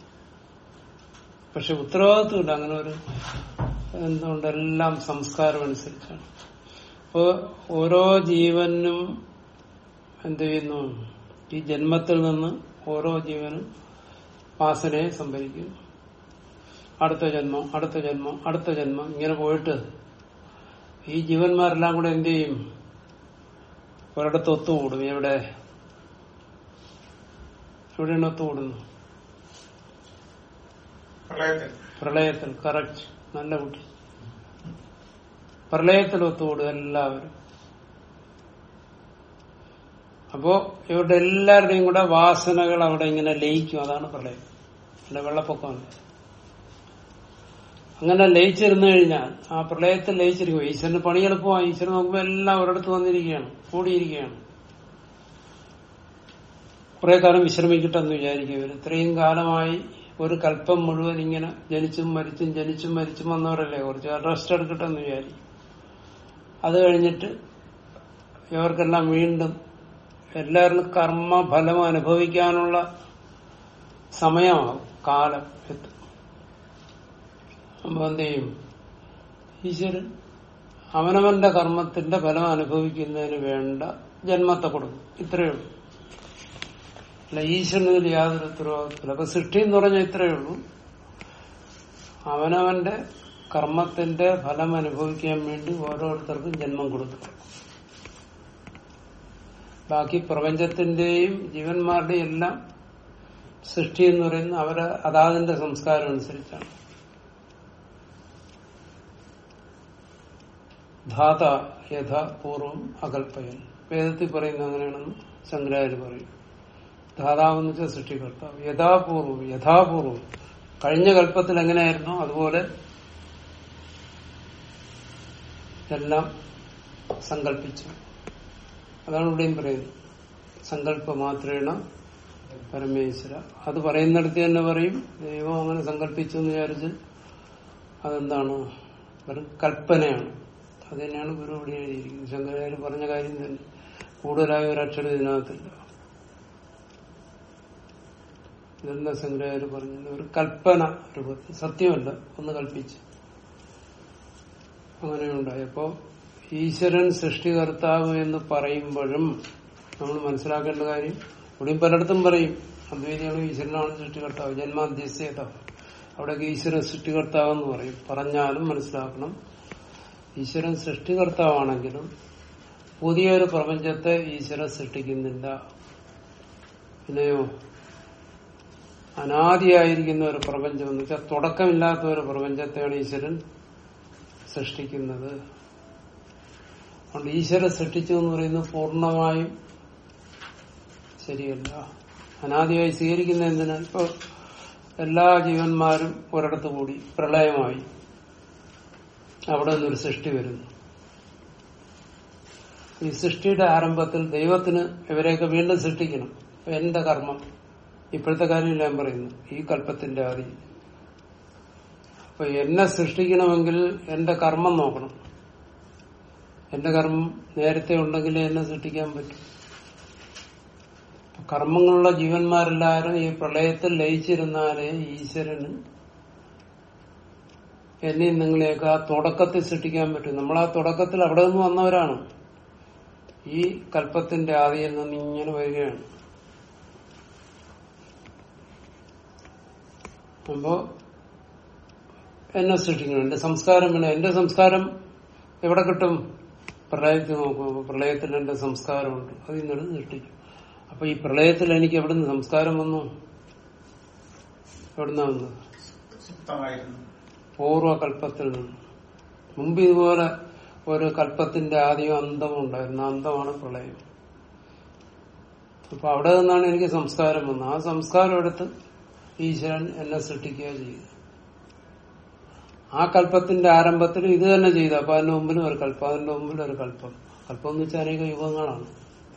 പക്ഷെ ഉത്തരവാദിത്വമില്ല അങ്ങനെ ഒരു എന്തുകൊണ്ട് എല്ലാം സംസ്കാരം അനുസരിച്ചാണ് അപ്പോ ഓരോ ജീവനും എന്ത് ചെയ്യുന്നു ഈ ജന്മത്തിൽ നിന്ന് ഓരോ ജീവനും വാസനയെ സംഭരിക്കുന്നു അടുത്ത ജന്മം അടുത്ത ജന്മം അടുത്ത ജന്മം ഇങ്ങനെ പോയിട്ട് ഈ ജീവന്മാരെല്ലാം കൂടെ എന്ത് ചെയ്യും ഒരിടത്ത് ഒത്തുകൂടും എവിടെ എവിടെയാണ് ഒത്തുകൂടുന്നു പ്രളയത്തിൽ പ്രളയത്തിൽ കറക്റ്റ് നല്ല കുട്ടി പ്രളയത്തിൽ ഒത്തുകൂടും എല്ലാവരും അപ്പോ ഇവരുടെ എല്ലാവരുടെയും കൂടെ വാസനകൾ അവിടെ ഇങ്ങനെ ലയിക്കും അതാണ് പ്രളയം അല്ല വെള്ളപ്പൊക്കമല്ല അങ്ങനെ ലയിച്ചിരുന്നു കഴിഞ്ഞാൽ ആ പ്രളയത്തിൽ ലയിച്ചിരിക്കും ഈശ്വരന് പണി എളുപ്പമായി ഈശ്വരൻ നോക്കുമ്പോൾ എല്ലാം ഒരിടത്ത് വന്നിരിക്കുകയാണ് കൂടിയിരിക്കുകയാണ് കുറെ കാലം വിശ്രമിക്കട്ടെ എന്ന് വിചാരിക്കും ഇവർ ഇത്രയും കാലമായി ഒരു കല്പം മുഴുവൻ ഇങ്ങനെ ജനിച്ചും മരിച്ചും ജനിച്ചും മരിച്ചും വന്നവരല്ലേ കുറച്ച് റെസ്റ്റ് എടുക്കട്ടെ എന്ന് വിചാരിക്കും അത് കഴിഞ്ഞിട്ട് ഇവർക്കെല്ലാം വീണ്ടും എല്ലാവരും കർമ്മഫലം അനുഭവിക്കാനുള്ള സമയമാകും കാലം എത്തും അപ്പൊ എന്ത് ചെയ്യും ഈശ്വരൻ അവനവന്റെ കർമ്മത്തിന്റെ ഫലം അനുഭവിക്കുന്നതിന് വേണ്ട ജന്മത്തെ കൊടുക്കും ഇത്രയേ ഉള്ളൂ അല്ല ഈശ്വരനിൽ യാതൊരു ഉത്തരവാദിത്തമില്ല അപ്പൊ സൃഷ്ടി എന്ന് പറഞ്ഞാൽ ഇത്രയേ ഉള്ളൂ അവനവന്റെ കർമ്മത്തിന്റെ ഫലം അനുഭവിക്കാൻ വേണ്ടി ഓരോരുത്തർക്കും ജന്മം കൊടുക്കുക ബാക്കി പ്രപഞ്ചത്തിന്റെയും ജീവന്മാരുടെയും എല്ലാം സൃഷ്ടി എന്ന് പറയുന്നത് അവരെ അതാതിന്റെ സംസ്കാരം അനുസരിച്ചാണ് ധാത യഥാ പൂർവം അകൽപ്പയൻ വേദത്തിൽ പറയുന്ന അങ്ങനെയാണെന്ന് ശങ്കരാചാര്യ പറയും ധാതാവെന്ന് വെച്ചാൽ സൃഷ്ടികർത്താവ് യഥാപൂർവം യഥാപൂർവം കഴിഞ്ഞ കല്പത്തിൽ എങ്ങനെയായിരുന്നോ അതുപോലെ എല്ലാം സങ്കല്പിച്ചു അതാണ് ഇവിടെയും പറയുന്നത് സങ്കല്പ മാത്രേണ പരമേശ്വര അത് പറയുന്നിടത്ത് തന്നെ പറയും ദൈവം അങ്ങനെ സങ്കല്പിച്ചു എന്ന് വിചാരിച്ച് അതെന്താണ് വെറും കൽപ്പനയാണ് അത് തന്നെയാണ് ഗുരു ഇവിടെ എഴുതിയിരിക്കുന്നത് ശങ്കരാചാര്യ പറഞ്ഞ കാര്യം തന്നെ കൂടുതലായ ഒരു അക്ഷരം ഇതിനകത്തില്ല ഇതെന്താ ശങ്കരാചാര്യ പറഞ്ഞത് ഒരു കൽപ്പന രൂപത്തിൽ സത്യമല്ല ഒന്ന് കൽപ്പിച്ചു അങ്ങനെയുണ്ടായപ്പോ ഈശ്വരൻ സൃഷ്ടികർത്താവ് എന്ന് പറയുമ്പോഴും നമ്മൾ മനസ്സിലാക്കേണ്ട കാര്യം ഇവിടെയും പലയിടത്തും പറയും അദ്വൈതികളും ഈശ്വരനാണ് സൃഷ്ടികർത്താവ് ജന്മാധ്യസ്ഥത അവിടെയൊക്കെ ഈശ്വരൻ സൃഷ്ടികർത്താവെന്ന് പറയും പറഞ്ഞാലും മനസ്സിലാക്കണം ഈശ്വരൻ സൃഷ്ടികർത്താവാണെങ്കിലും പുതിയൊരു പ്രപഞ്ചത്തെ ഈശ്വരൻ സൃഷ്ടിക്കുന്നില്ല പിന്നെയോ അനാദിയായിരിക്കുന്ന ഒരു പ്രപഞ്ചം എന്ന് വെച്ചാൽ തുടക്കമില്ലാത്ത ഒരു പ്രപഞ്ചത്തെയാണ് ഈശ്വരൻ സൃഷ്ടിക്കുന്നത് അതുകൊണ്ട് ഈശ്വരൻ സൃഷ്ടിച്ചു എന്ന് പറയുന്നത് പൂർണ്ണമായും ശരിയല്ല അനാദിയായി സ്വീകരിക്കുന്ന എന്തിനാ ഇപ്പൊ എല്ലാ ജീവന്മാരും ഒരിടത്ത് കൂടി പ്രളയമായി അവിടെ നിന്നൊരു സൃഷ്ടി വരുന്നു ഈ സൃഷ്ടിയുടെ ആരംഭത്തിൽ ദൈവത്തിന് ഇവരെയൊക്കെ വീണ്ടും സൃഷ്ടിക്കണം എന്റെ കർമ്മം ഇപ്പോഴത്തെ കാര്യം ഞാൻ പറയുന്നു ഈ കല്പത്തിന്റെ ആദി അപ്പൊ എന്നെ സൃഷ്ടിക്കണമെങ്കിൽ എന്റെ കർമ്മം നോക്കണം എന്റെ കർമ്മം നേരത്തെ ഉണ്ടെങ്കിൽ എന്നെ സൃഷ്ടിക്കാൻ പറ്റും കർമ്മങ്ങളുള്ള ജീവന്മാരെല്ലാവരും ഈ പ്രളയത്തിൽ ലയിച്ചിരുന്നാലേ ഈശ്വരന് എന്നെയും നിങ്ങളെയൊക്കെ ആ തുടക്കത്തിൽ സൃഷ്ടിക്കാൻ പറ്റും നമ്മൾ ആ തുടക്കത്തിൽ അവിടെ നിന്ന് വന്നവരാണ് ഈ കൽപ്പത്തിന്റെ ആദിയിൽ നിന്ന് ഇങ്ങനെ വരികയാണ് അപ്പോ എന്നെ സൃഷ്ടിക്കണം എന്റെ സംസ്കാരം വേണം എന്റെ സംസ്കാരം എവിടെ കിട്ടും പ്രളയത്തിൽ നോക്കുമ്പോ പ്രളയത്തിൽ എന്റെ സംസ്കാരമുണ്ട് അത് ഇന്നലെ സൃഷ്ടിക്കും അപ്പൊ ഈ പ്രളയത്തിൽ എനിക്ക് എവിടുന്ന് സംസ്കാരം വന്നു എവിടുന്നാ വന്നത് സുപ്തമായിരുന്നു പൂർവകൽപ്പത്തിൽ നിന്ന് മുമ്പ് ഇതുപോലെ ഒരു കൽപ്പത്തിന്റെ ആദ്യവും അന്തവും ഉണ്ടായിരുന്നു ആ അന്തമാണ് പ്രളയം അപ്പൊ അവിടെ നിന്നാണ് എനിക്ക് സംസ്കാരം വന്നത് ആ സംസ്കാരം എടുത്ത് ഈശ്വരൻ എന്നെ സൃഷ്ടിക്കുക ചെയ്തു ആ കൽപ്പത്തിന്റെ ആരംഭത്തിൽ ഇത് തന്നെ ചെയ്തു അപ്പൊ അതിന്റെ മുമ്പിൽ ഒരു കൽപ്പം അതിന്റെ മുമ്പിൽ ഒരു കൽപ്പം കൽപ്പം എന്ന് വെച്ചാൽ അനേക യുഗങ്ങളാണ്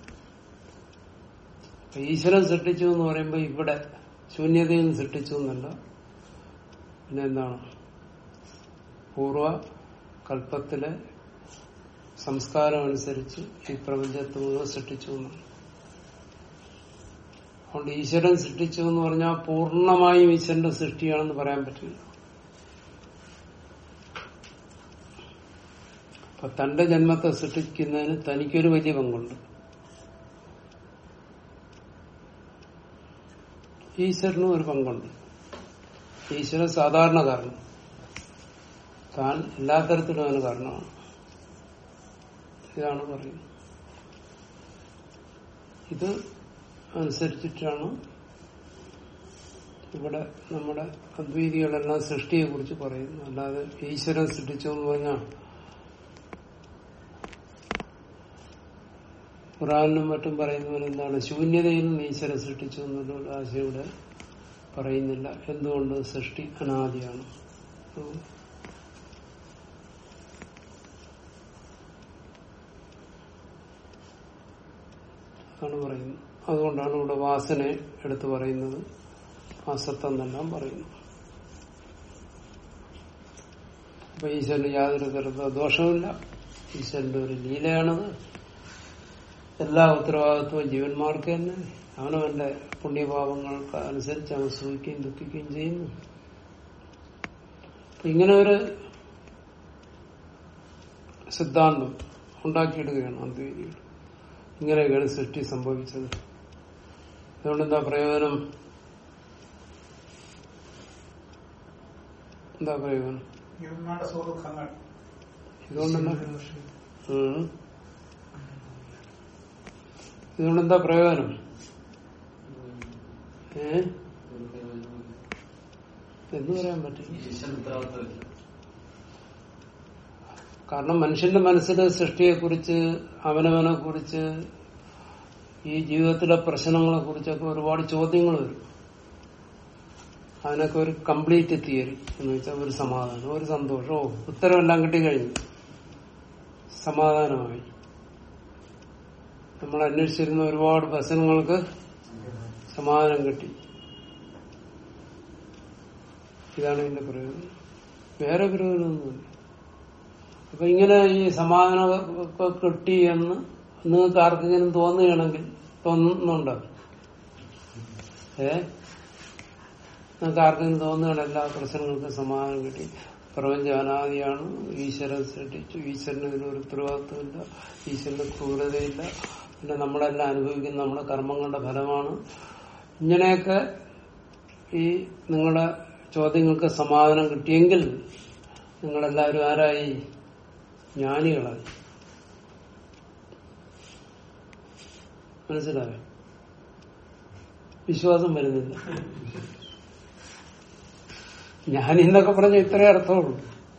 അപ്പൊ ഈശ്വരൻ സൃഷ്ടിച്ചു എന്ന് പറയുമ്പോൾ ഇവിടെ ശൂന്യതയിൽ നിന്ന് സൃഷ്ടിച്ചു എന്നല്ല പിന്നെ എന്താണ് പൂർവ കൽപ്പത്തിലെ സംസ്കാരം അനുസരിച്ച് ഈ പ്രപഞ്ചത്തെ മുഴുവൻ സൃഷ്ടിച്ചു എന്നാണ് അതുകൊണ്ട് ഈശ്വരൻ സൃഷ്ടിച്ചു എന്ന് പറഞ്ഞാൽ പൂർണ്ണമായും ഈശ്വരന്റെ സൃഷ്ടിയാണെന്ന് പറയാൻ പറ്റില്ല അപ്പൊ തന്റെ ജന്മത്തെ സൃഷ്ടിക്കുന്നതിന് തനിക്കൊരു വലിയ പങ്കുണ്ട് ഈശ്വരനും ഒരു പങ്കുണ്ട് ഈശ്വരൻ സാധാരണ കാരണം താൻ എല്ലാ തരത്തിലും അവന് കാരണമാണ് ഇതാണ് പറയുന്നത് ഇത് അനുസരിച്ചിട്ടാണ് ഇവിടെ നമ്മുടെ അദ്വൈതികളെല്ലാം സൃഷ്ടിയെ കുറിച്ച് പറയുന്നു അല്ലാതെ ഈശ്വരൻ സൃഷ്ടിച്ചു എന്ന് പറഞ്ഞാൽ ഖുറാനിലും മറ്റും പറയുന്ന പോലെ എന്താണ് ശൂന്യതയിൽ നിന്ന് ഈശ്വരൻ സൃഷ്ടിച്ചു എന്നുള്ള ആശയം ഇവിടെ പറയുന്നില്ല എന്തുകൊണ്ട് സൃഷ്ടി അനാദിയാണ് ആണ് പറയുന്നത് അതുകൊണ്ടാണ് ഇവിടെ വാസനയെ എടുത്തു പറയുന്നത് അസത്തെന്നെല്ലാം പറയുന്നു അപ്പൊ ഈശ്വരന് യാതൊരു തരത്തിലുള്ള ദോഷവുമില്ല ഈശ്വരന്റെ ഒരു ലീലയാണത് എല്ലാ ഉത്തരവാദിത്വവും ജീവന്മാർക്ക് തന്നെ അവനവന്റെ പുണ്യപാപങ്ങൾക്ക് അനുസരിച്ച് അവൻ സുഖിക്കുകയും ദുഃഖിക്കുകയും ചെയ്യുന്നു അപ്പൊ ഇങ്ങനെ ഒരു സിദ്ധാന്തം ഉണ്ടാക്കിയെടുക്കുകയാണ് അദ്വൈതികൾ ഇങ്ങനെയൊക്കെയാണ് സൃഷ്ടി സംഭവിച്ചത് അതുകൊണ്ട് എന്താ പ്രയോജനം എന്താ പ്രയോജനം ജീവന്മാരുടെ സുഖങ്ങൾ ഇതുകൊണ്ടെന്താ ഉം. ഇതുകൊണ്ടെന്താ പ്രയോജനം ഏ എന്ന് പറയാൻ പറ്റും കാരണം മനുഷ്യന്റെ മനസ്സിൽ സൃഷ്ടിയെക്കുറിച്ച് അവനവനെ കുറിച്ച് ഈ ജീവിതത്തിലെ പ്രശ്നങ്ങളെ കുറിച്ചൊക്കെ ഒരുപാട് ചോദ്യങ്ങൾ വരും അതിനൊക്കെ ഒരു കംപ്ലീറ്റ് തിയറി എന്ന് വെച്ചാൽ ഒരു സമാധാനം ഒരു സന്തോഷം ഓ ഉത്തരവെല്ലാം കിട്ടിക്കഴിഞ്ഞു സമാധാനമായി നമ്മൾ അന്വേഷിച്ചിരുന്ന ഒരുപാട് പ്രശ്നങ്ങൾക്ക് സമാധാനം കിട്ടി ഇതാണ് ഇതിന്റെ പ്രയോജനം വേറെ പ്രയോജനമൊന്നുമില്ല അപ്പൊ ഇങ്ങനെ ഈ സമാധാനമൊക്കെ കിട്ടി എന്ന് നിങ്ങൾക്ക് ആർക്കെങ്കിലും തോന്നുകയാണെങ്കിൽ തോന്നുന്നുണ്ടോ ഏ നിങ്ങൾക്ക് ആർക്കെങ്കിലും തോന്നുകയാണ് എല്ലാ പ്രശ്നങ്ങൾക്കും സമാധാനം കിട്ടി പ്രപഞ്ചം അനാദിയാണ് ഈശ്വരൻ സൃഷ്ടിച്ചു ഈശ്വരന് ഇതിനൊരു ഉത്തരവാദിത്വമില്ല ഈശ്വരന് ക്രൂരതയില്ല പിന്നെ നമ്മളെല്ലാം അനുഭവിക്കുന്ന നമ്മുടെ കർമ്മങ്ങളുടെ ഫലമാണ് ഇങ്ങനെയൊക്കെ ഈ നിങ്ങളുടെ ചോദ്യങ്ങൾക്ക് സമാധാനം കിട്ടിയെങ്കിൽ നിങ്ങളെല്ലാവരും ആരായി ജ്ഞാനികളായി മനസ്സിലായോ വിശ്വാസം വരുന്നില്ല ജ്ഞാനി എന്നൊക്കെ പറഞ്ഞ ഇത്രേ അർത്ഥമുള്ളൂ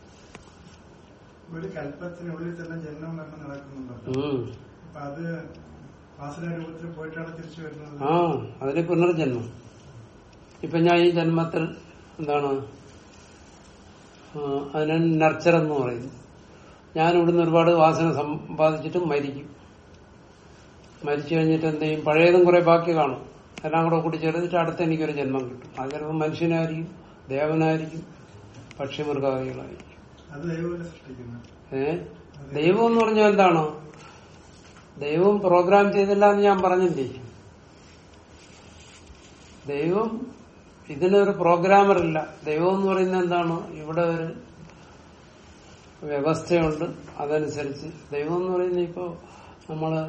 ഒരു കല്പത്തിനുള്ളിൽ തന്നെ ജന്മം മരണം നടക്കുന്നുണ്ടല്ലോ ഉം. അപ്പൊ അത് വാസന രൂപത്തിൽ പോയിട്ടാണ് തിരിച്ചു വരുന്നത് ആ അതിന് പുനർജന്മം ഇപ്പൊ ഞാൻ ഈ ജന്മത്തിൽ എന്താണ് ആ, അതിനെ നർച്ചർ എന്ന് പറയുന്നു ഞാൻ ഇവിടുന്ന് ഒരുപാട് വാസന സമ്പാദിച്ചിട്ട് മരിക്കും മരിച്ചു കഴിഞ്ഞിട്ട് എന്ത് ചെയ്യും പഴയതും കുറെ ബാക്കി കാണും എല്ലാം കൂടെ കൂടി ചേർത്തിട്ട് അടുത്ത് എനിക്കൊരു ജന്മം കിട്ടും അത് ചിലപ്പോൾ മനുഷ്യനായിരിക്കും ദേവനായിരിക്കും പക്ഷിമൃഗാദികളായിരിക്കും അത് ദൈവം സൃഷ്ടിക്കുന്നത് ഏ ദൈവം എന്ന് പറഞ്ഞാൽ എന്താണ് ദൈവം പ്രോഗ്രാം ചെയ്തില്ല എന്ന് ഞാൻ പറഞ്ഞില്ലേ ദൈവം ഇതിനൊരു പ്രോഗ്രാമർ ഇല്ല ദൈവം എന്ന് പറയുന്നത് എന്താണ് ഇവിടെ ഒരു വ്യവസ്ഥയുണ്ട് അതനുസരിച്ച് ദൈവം എന്ന് പറയുന്നത് ഇപ്പോ നമ്മള്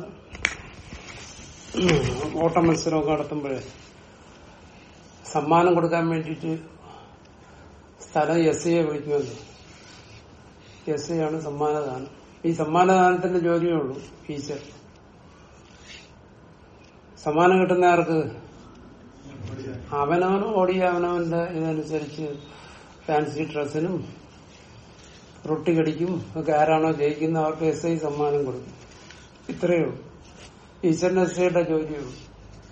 ഓട്ട മത്സരമൊക്കെ നടത്തുമ്പോഴേ സമ്മാനം കൊടുക്കാൻ വേണ്ടിയിട്ട് സ്ഥലം എസ് ഐയെ വിളിക്കുമല്ലോ എസ് ഐ ആണ് സമ്മാനദാനം ഈ സമ്മാനദാനത്തിന്റെ ജോലിയേ ഉള്ളൂ ടീച്ചർ സമ്മാനം കിട്ടുന്ന ആർക്ക് അവനവൻ ഓടിയ അവനവന്റെ ഇതനുസരിച്ച് ഫാൻസി ഡ്രസ്സിനും റൊട്ടി കടിക്കും ഒക്കെ ആരാണോ ജയിക്കുന്ന അവർക്ക് എസ് ഐ സമ്മാനം കൊടുക്കും ഇത്രയേ ഉള്ളൂ ടീച്ചറിന് എസ് ഐയുടെ ജോലിയേ ഉള്ളൂ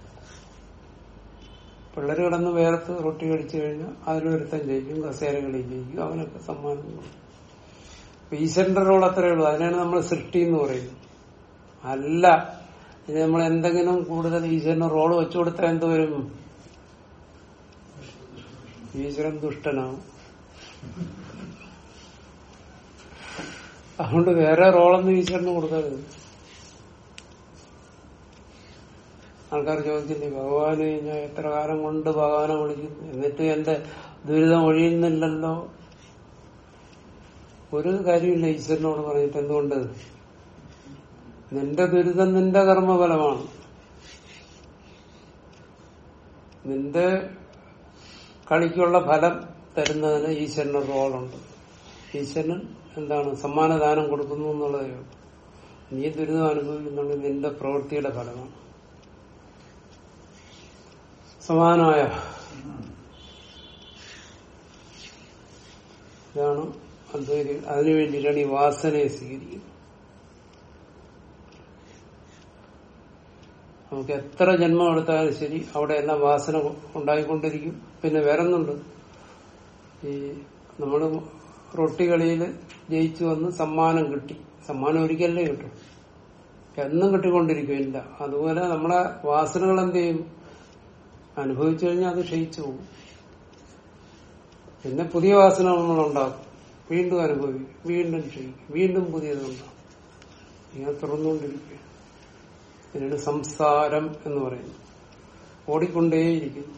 പിള്ളേർ കിടന്ന് വേർത്ത് റൊട്ടി കടിച്ചു കഴിഞ്ഞാൽ അതിലൊരുത്തൻ ജയിക്കും കസേര കളി ജയിക്കും അവനൊക്കെ സമ്മാനം കൊടുക്കും അപ്പൊ ഈശ്വരന്റെ റോൾ അത്രയേ ഉള്ളൂ അതിനാണ് നമ്മൾ സൃഷ്ടി എന്ന് പറയുന്നത് അല്ല ഇത് നമ്മൾ എന്തെങ്കിലും കൂടുതൽ ഈശ്വരന് റോള് വെച്ചു കൊടുത്താൽ എന്ത് വരും ഈശ്വരൻ ദുഷ്ടനാവും അതുകൊണ്ട് വേറെ റോളൊന്നും ഈശ്വരന് കൊടുക്കരുത് ആൾക്കാർ ചോദിച്ചില്ലേ ഭഗവാന് ഞാൻ എത്ര കാലം കൊണ്ട് ഭഗവാനെ വിളിക്കുന്നു എന്നിട്ട് എന്റെ ദുരിതം ഒഴിയുന്നില്ലല്ലോ ഒരു കാര്യമില്ല ഈശ്വരനോട് പറഞ്ഞിട്ട് എന്തുകൊണ്ട് നിന്റെ ദുരിതം നിന്റെ കർമ്മഫലമാണ് നിന്റെ കളിക്കുള്ള ഫലം തരുന്നതിന് ഈശ്വരന് റോളുണ്ട് ഈശ്വരൻ എന്താണ് സമ്മാനദാനം കൊടുക്കുന്നു എന്നുള്ളതേ ഉള്ളൂ നീ ദുരിതം അനുഭവിക്കുന്നുണ്ട് നിന്റെ പ്രവൃത്തിയുടെ ഫലമാണ് സമാനമായ ഇതാണ് അദ്വൈതി അതിനു വേണ്ടിയിട്ടാണ് ഈ വാസനയെ സ്വീകരിക്കുന്നത് നമുക്ക് എത്ര ജന്മം എടുത്താലും ശരി അവിടെ എല്ലാം വാസന ഉണ്ടായിക്കൊണ്ടിരിക്കും പിന്നെ വേറൊന്നുണ്ട് ഈ നമ്മൾ റൊട്ടി കളിയിൽ ജയിച്ചു വന്ന് സമ്മാനം കിട്ടി സമ്മാനം ഒരിക്കലേ കിട്ടും എന്നും കിട്ടിക്കൊണ്ടിരിക്കില്ല അതുപോലെ നമ്മളെ വാസനകൾ എന്ത് ചെയ്യും അനുഭവിച്ചു കഴിഞ്ഞാൽ അത് ക്ഷയിച്ചു പോകും പിന്നെ പുതിയ വാസന നമ്മൾ ഉണ്ടാക്കും വീണ്ടും അനുഭവിക്കും വീണ്ടും ക്ഷയിക്കും വീണ്ടും പുതിയതുണ്ടാകും ഇങ്ങനെ തുറന്നുകൊണ്ടിരിക്കുക പിന്നീട് സംസാരം എന്ന് പറയുന്നു ഓടിക്കൊണ്ടേയിരിക്കുന്നു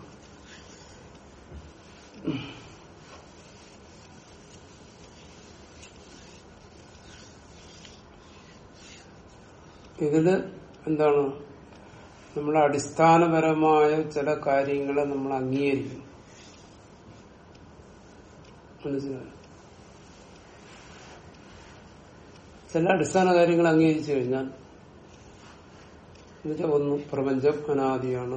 ഇതില് എന്താണ് നമ്മുടെ അടിസ്ഥാനപരമായ ചില കാര്യങ്ങളെ നമ്മൾ അംഗീകരിക്കും മനസ്സിലായോ ചില അടിസ്ഥാന കാര്യങ്ങൾ അംഗീകരിച്ചു കഴിഞ്ഞാൽ എന്നുവെച്ചാൽ ഒന്ന് പ്രപഞ്ചം അനാദിയാണ്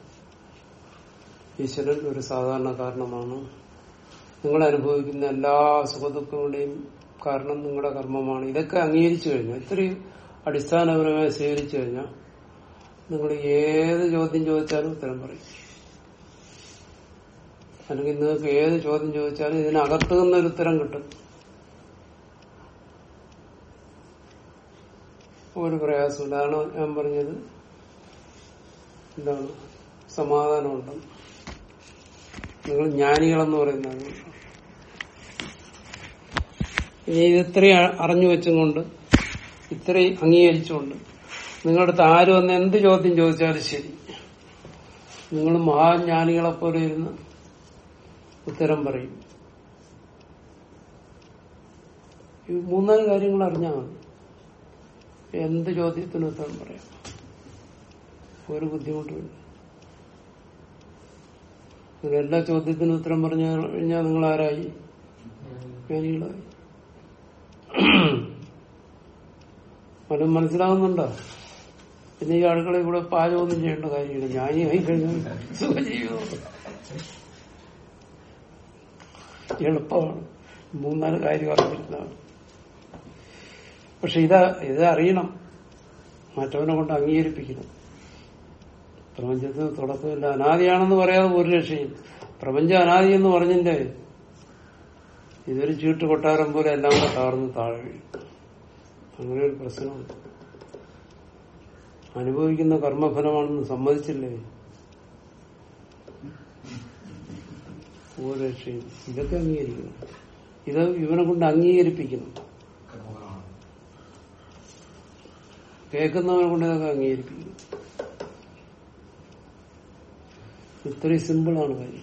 ഈശ്വരൻ ഒരു സാധാരണ കാരണമാണ് നിങ്ങൾ അനുഭവിക്കുന്ന എല്ലാ സുഖദുഃഖങ്ങളുടെയും കാരണം നിങ്ങളുടെ കർമ്മമാണ് ഇതൊക്കെ അംഗീകരിച്ചു കഴിഞ്ഞാൽ ഇത്രയും അടിസ്ഥാനപരമായി സ്വീകരിച്ചു കഴിഞ്ഞാൽ നിങ്ങൾ ഏത് ചോദ്യം ചോദിച്ചാലും ഉത്തരം പറയും അല്ലെങ്കിൽ നിങ്ങൾക്ക് ഏത് ചോദ്യം ചോദിച്ചാലും ഇതിനകത്ത് നിന്നൊരു ഉത്തരം കിട്ടും ഒരു പ്രയാസമില്ല അതാണ് ഞാൻ പറഞ്ഞത് എന്താണ് സമാധാനമുണ്ട് നിങ്ങൾ ജ്ഞാനികളെന്ന് പറയുന്നതാണ് ഇനി ഇത് ഇത്രയും അ- അറിഞ്ഞു വെച്ചുകൊണ്ട് ഇത്രയും അംഗീകരിച്ചുകൊണ്ട് നിങ്ങളുടെ അടുത്ത് ആര് വന്ന് എന്ത് ചോദ്യം ചോദിച്ചാലും ശരി നിങ്ങൾ മഹാജ്ഞാനികളെ പോലെ ഇരുന്ന് ഉത്തരം പറയും ഈ മൂന്നാല് കാര്യങ്ങൾ അറിഞ്ഞാൽ മതി എന്ത് ചോദ്യത്തിനും ഉത്തരം പറയാം ഒരു ബുദ്ധിമുട്ടുമില്ല നിങ്ങൾ എല്ലാ ചോദ്യത്തിനും ഉത്തരം പറഞ്ഞു കഴിഞ്ഞാൽ നിങ്ങൾ ആരായി ജ്ഞാനികളായി വല്ലതും മനസ്സിലാവുന്നുണ്ടോ പിന്നെ ഈ ആളുകളെ ഇവിടെ പാചകമൊന്നും ചെയ്യേണ്ട കാര്യമില്ല ജ്ഞാനിയായി കഴിഞ്ഞാൽ സുഖജീവിതം എളുപ്പമാണ് മൂന്നാല് കാര്യം അറിഞ്ഞിരുന്നതാണ് പക്ഷെ ഇത് ഇത് അറിയണം മറ്റവനെ കൊണ്ട് അംഗീകരിപ്പിക്കണം പ്രപഞ്ചത്തിന് തുടക്കമില്ല അനാദിയാണെന്ന് പറയാതെ ഒരു രക്ഷയും പ്രപഞ്ചം അനാദി എന്ന് പറഞ്ഞിന്റെ ഇതൊരു ചീട്ട് കൊട്ടാരം പോലെ എല്ലാം കൂടെ താഴ്ന്ന് താഴെ വീഴും അങ്ങനെ ഒരു പ്രശ്നമുണ്ട് അനുഭവിക്കുന്ന കർമ്മഫലമാണെന്ന് സമ്മതിച്ചില്ലേ ഒരു രക്ഷയും ഇതൊക്കെ അംഗീകരിക്കണം ഇത് ഇവനെ കൊണ്ട് അംഗീകരിപ്പിക്കണം കേൾക്കുന്നവനെ കൊണ്ട് ഇതൊക്കെ അംഗീകരിപ്പിക്കണം ഇത്രയും സിമ്പിളാണ് കാര്യം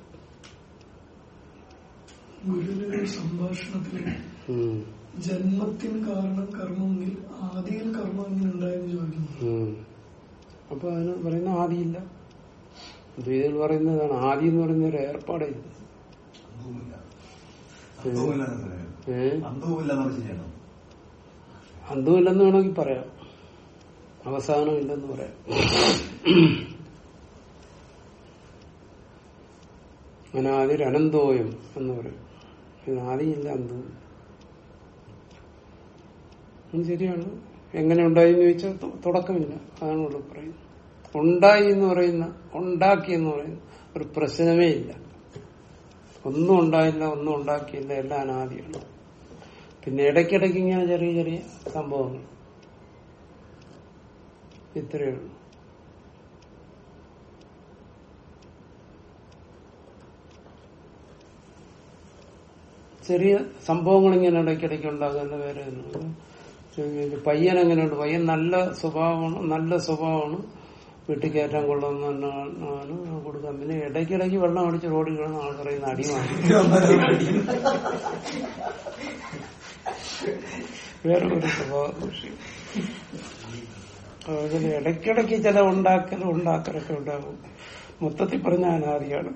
ഗുരുവിന്റെ ഒരു സംഭാഷണത്തിൽ ഉം. ജന്മത്തിന് കാരണം കർമ്മമെങ്കിൽ ആദിയിൽ കർമ്മം എങ്ങനെ ഉണ്ടായെന്ന് ചോദിക്കുന്നു ഉം. അപ്പൊ അതിന് പറയുന്ന ആദിയില്ല ദ്വൈതൽ പറയുന്നതാണ് ആദി എന്ന് പറയുന്ന ഒരു ഏർപ്പാടേ ഇല്ല. അന്തവുമില്ല അന്തവുമില്ല ഏ അന്തവുമില്ലെന്ന് വെച്ച് ചെയ്യണം അന്തമില്ലെന്ന് വേണമെങ്കിൽ പറയാം അവസാനം ഇല്ലെന്ന് പറയാം അനാദിർ അനന്തോയം എന്ന് പറയും ഇത് ആദിയില്ല അന്തവും അത് ശരിയാണ് എങ്ങനെ ഉണ്ടായി എന്ന് ചോദിച്ചാൽ തു- തുടക്കമില്ല അതാണ് ഇവിടെ പറയുന്നത് ഉണ്ടായി എന്ന് പറയുന്ന ഉണ്ടാക്കി എന്ന് പറയുന്ന ഒരു പ്രശ്നമേ ഇല്ല ഒന്നും ഉണ്ടായില്ല ഒന്നും ഉണ്ടാക്കിയില്ല എല്ലാം അനാദിയാണ് പിന്നെ ഇടയ്ക്കിടയ്ക്ക് ഇങ്ങനെ ചെറിയ ചെറിയ സംഭവങ്ങൾ ഇത്രയേ ഉള്ളൂ ചെറിയ സംഭവങ്ങൾ ഇങ്ങനെ ഇടയ്ക്കിടയ്ക്ക് ഉണ്ടാകുന്ന വേറെ ഒന്നും. ചോദിക്കുന്നത് പയ്യൻ എങ്ങനെയുണ്ട് പയ്യൻ നല്ല സ്വഭാവമാണ് നല്ല സ്വഭാവമാണ് വീട്ടിൽ കയറ്റാൻ കൊള്ളുന്നതാണ് കൊടുക്കാൻ പിന്നെ ഇടയ്ക്കിടയ്ക്ക് വെള്ളം അടിച്ച് റോഡിൽ കിടന്ന് ആൾ പറയുന്ന അടിമാണ് വേറെ ഒരു സ്വഭാവ ദൂഷ്യം അതിന് ഇടയ്ക്കിടയ്ക്ക് ചില ഉണ്ടാക്കലും ഉണ്ടാക്കലൊക്കെ ഉണ്ടാകും മൊത്തത്തിൽ പറഞ്ഞ അനാദിയാണ്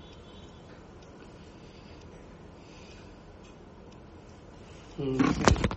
ഉം.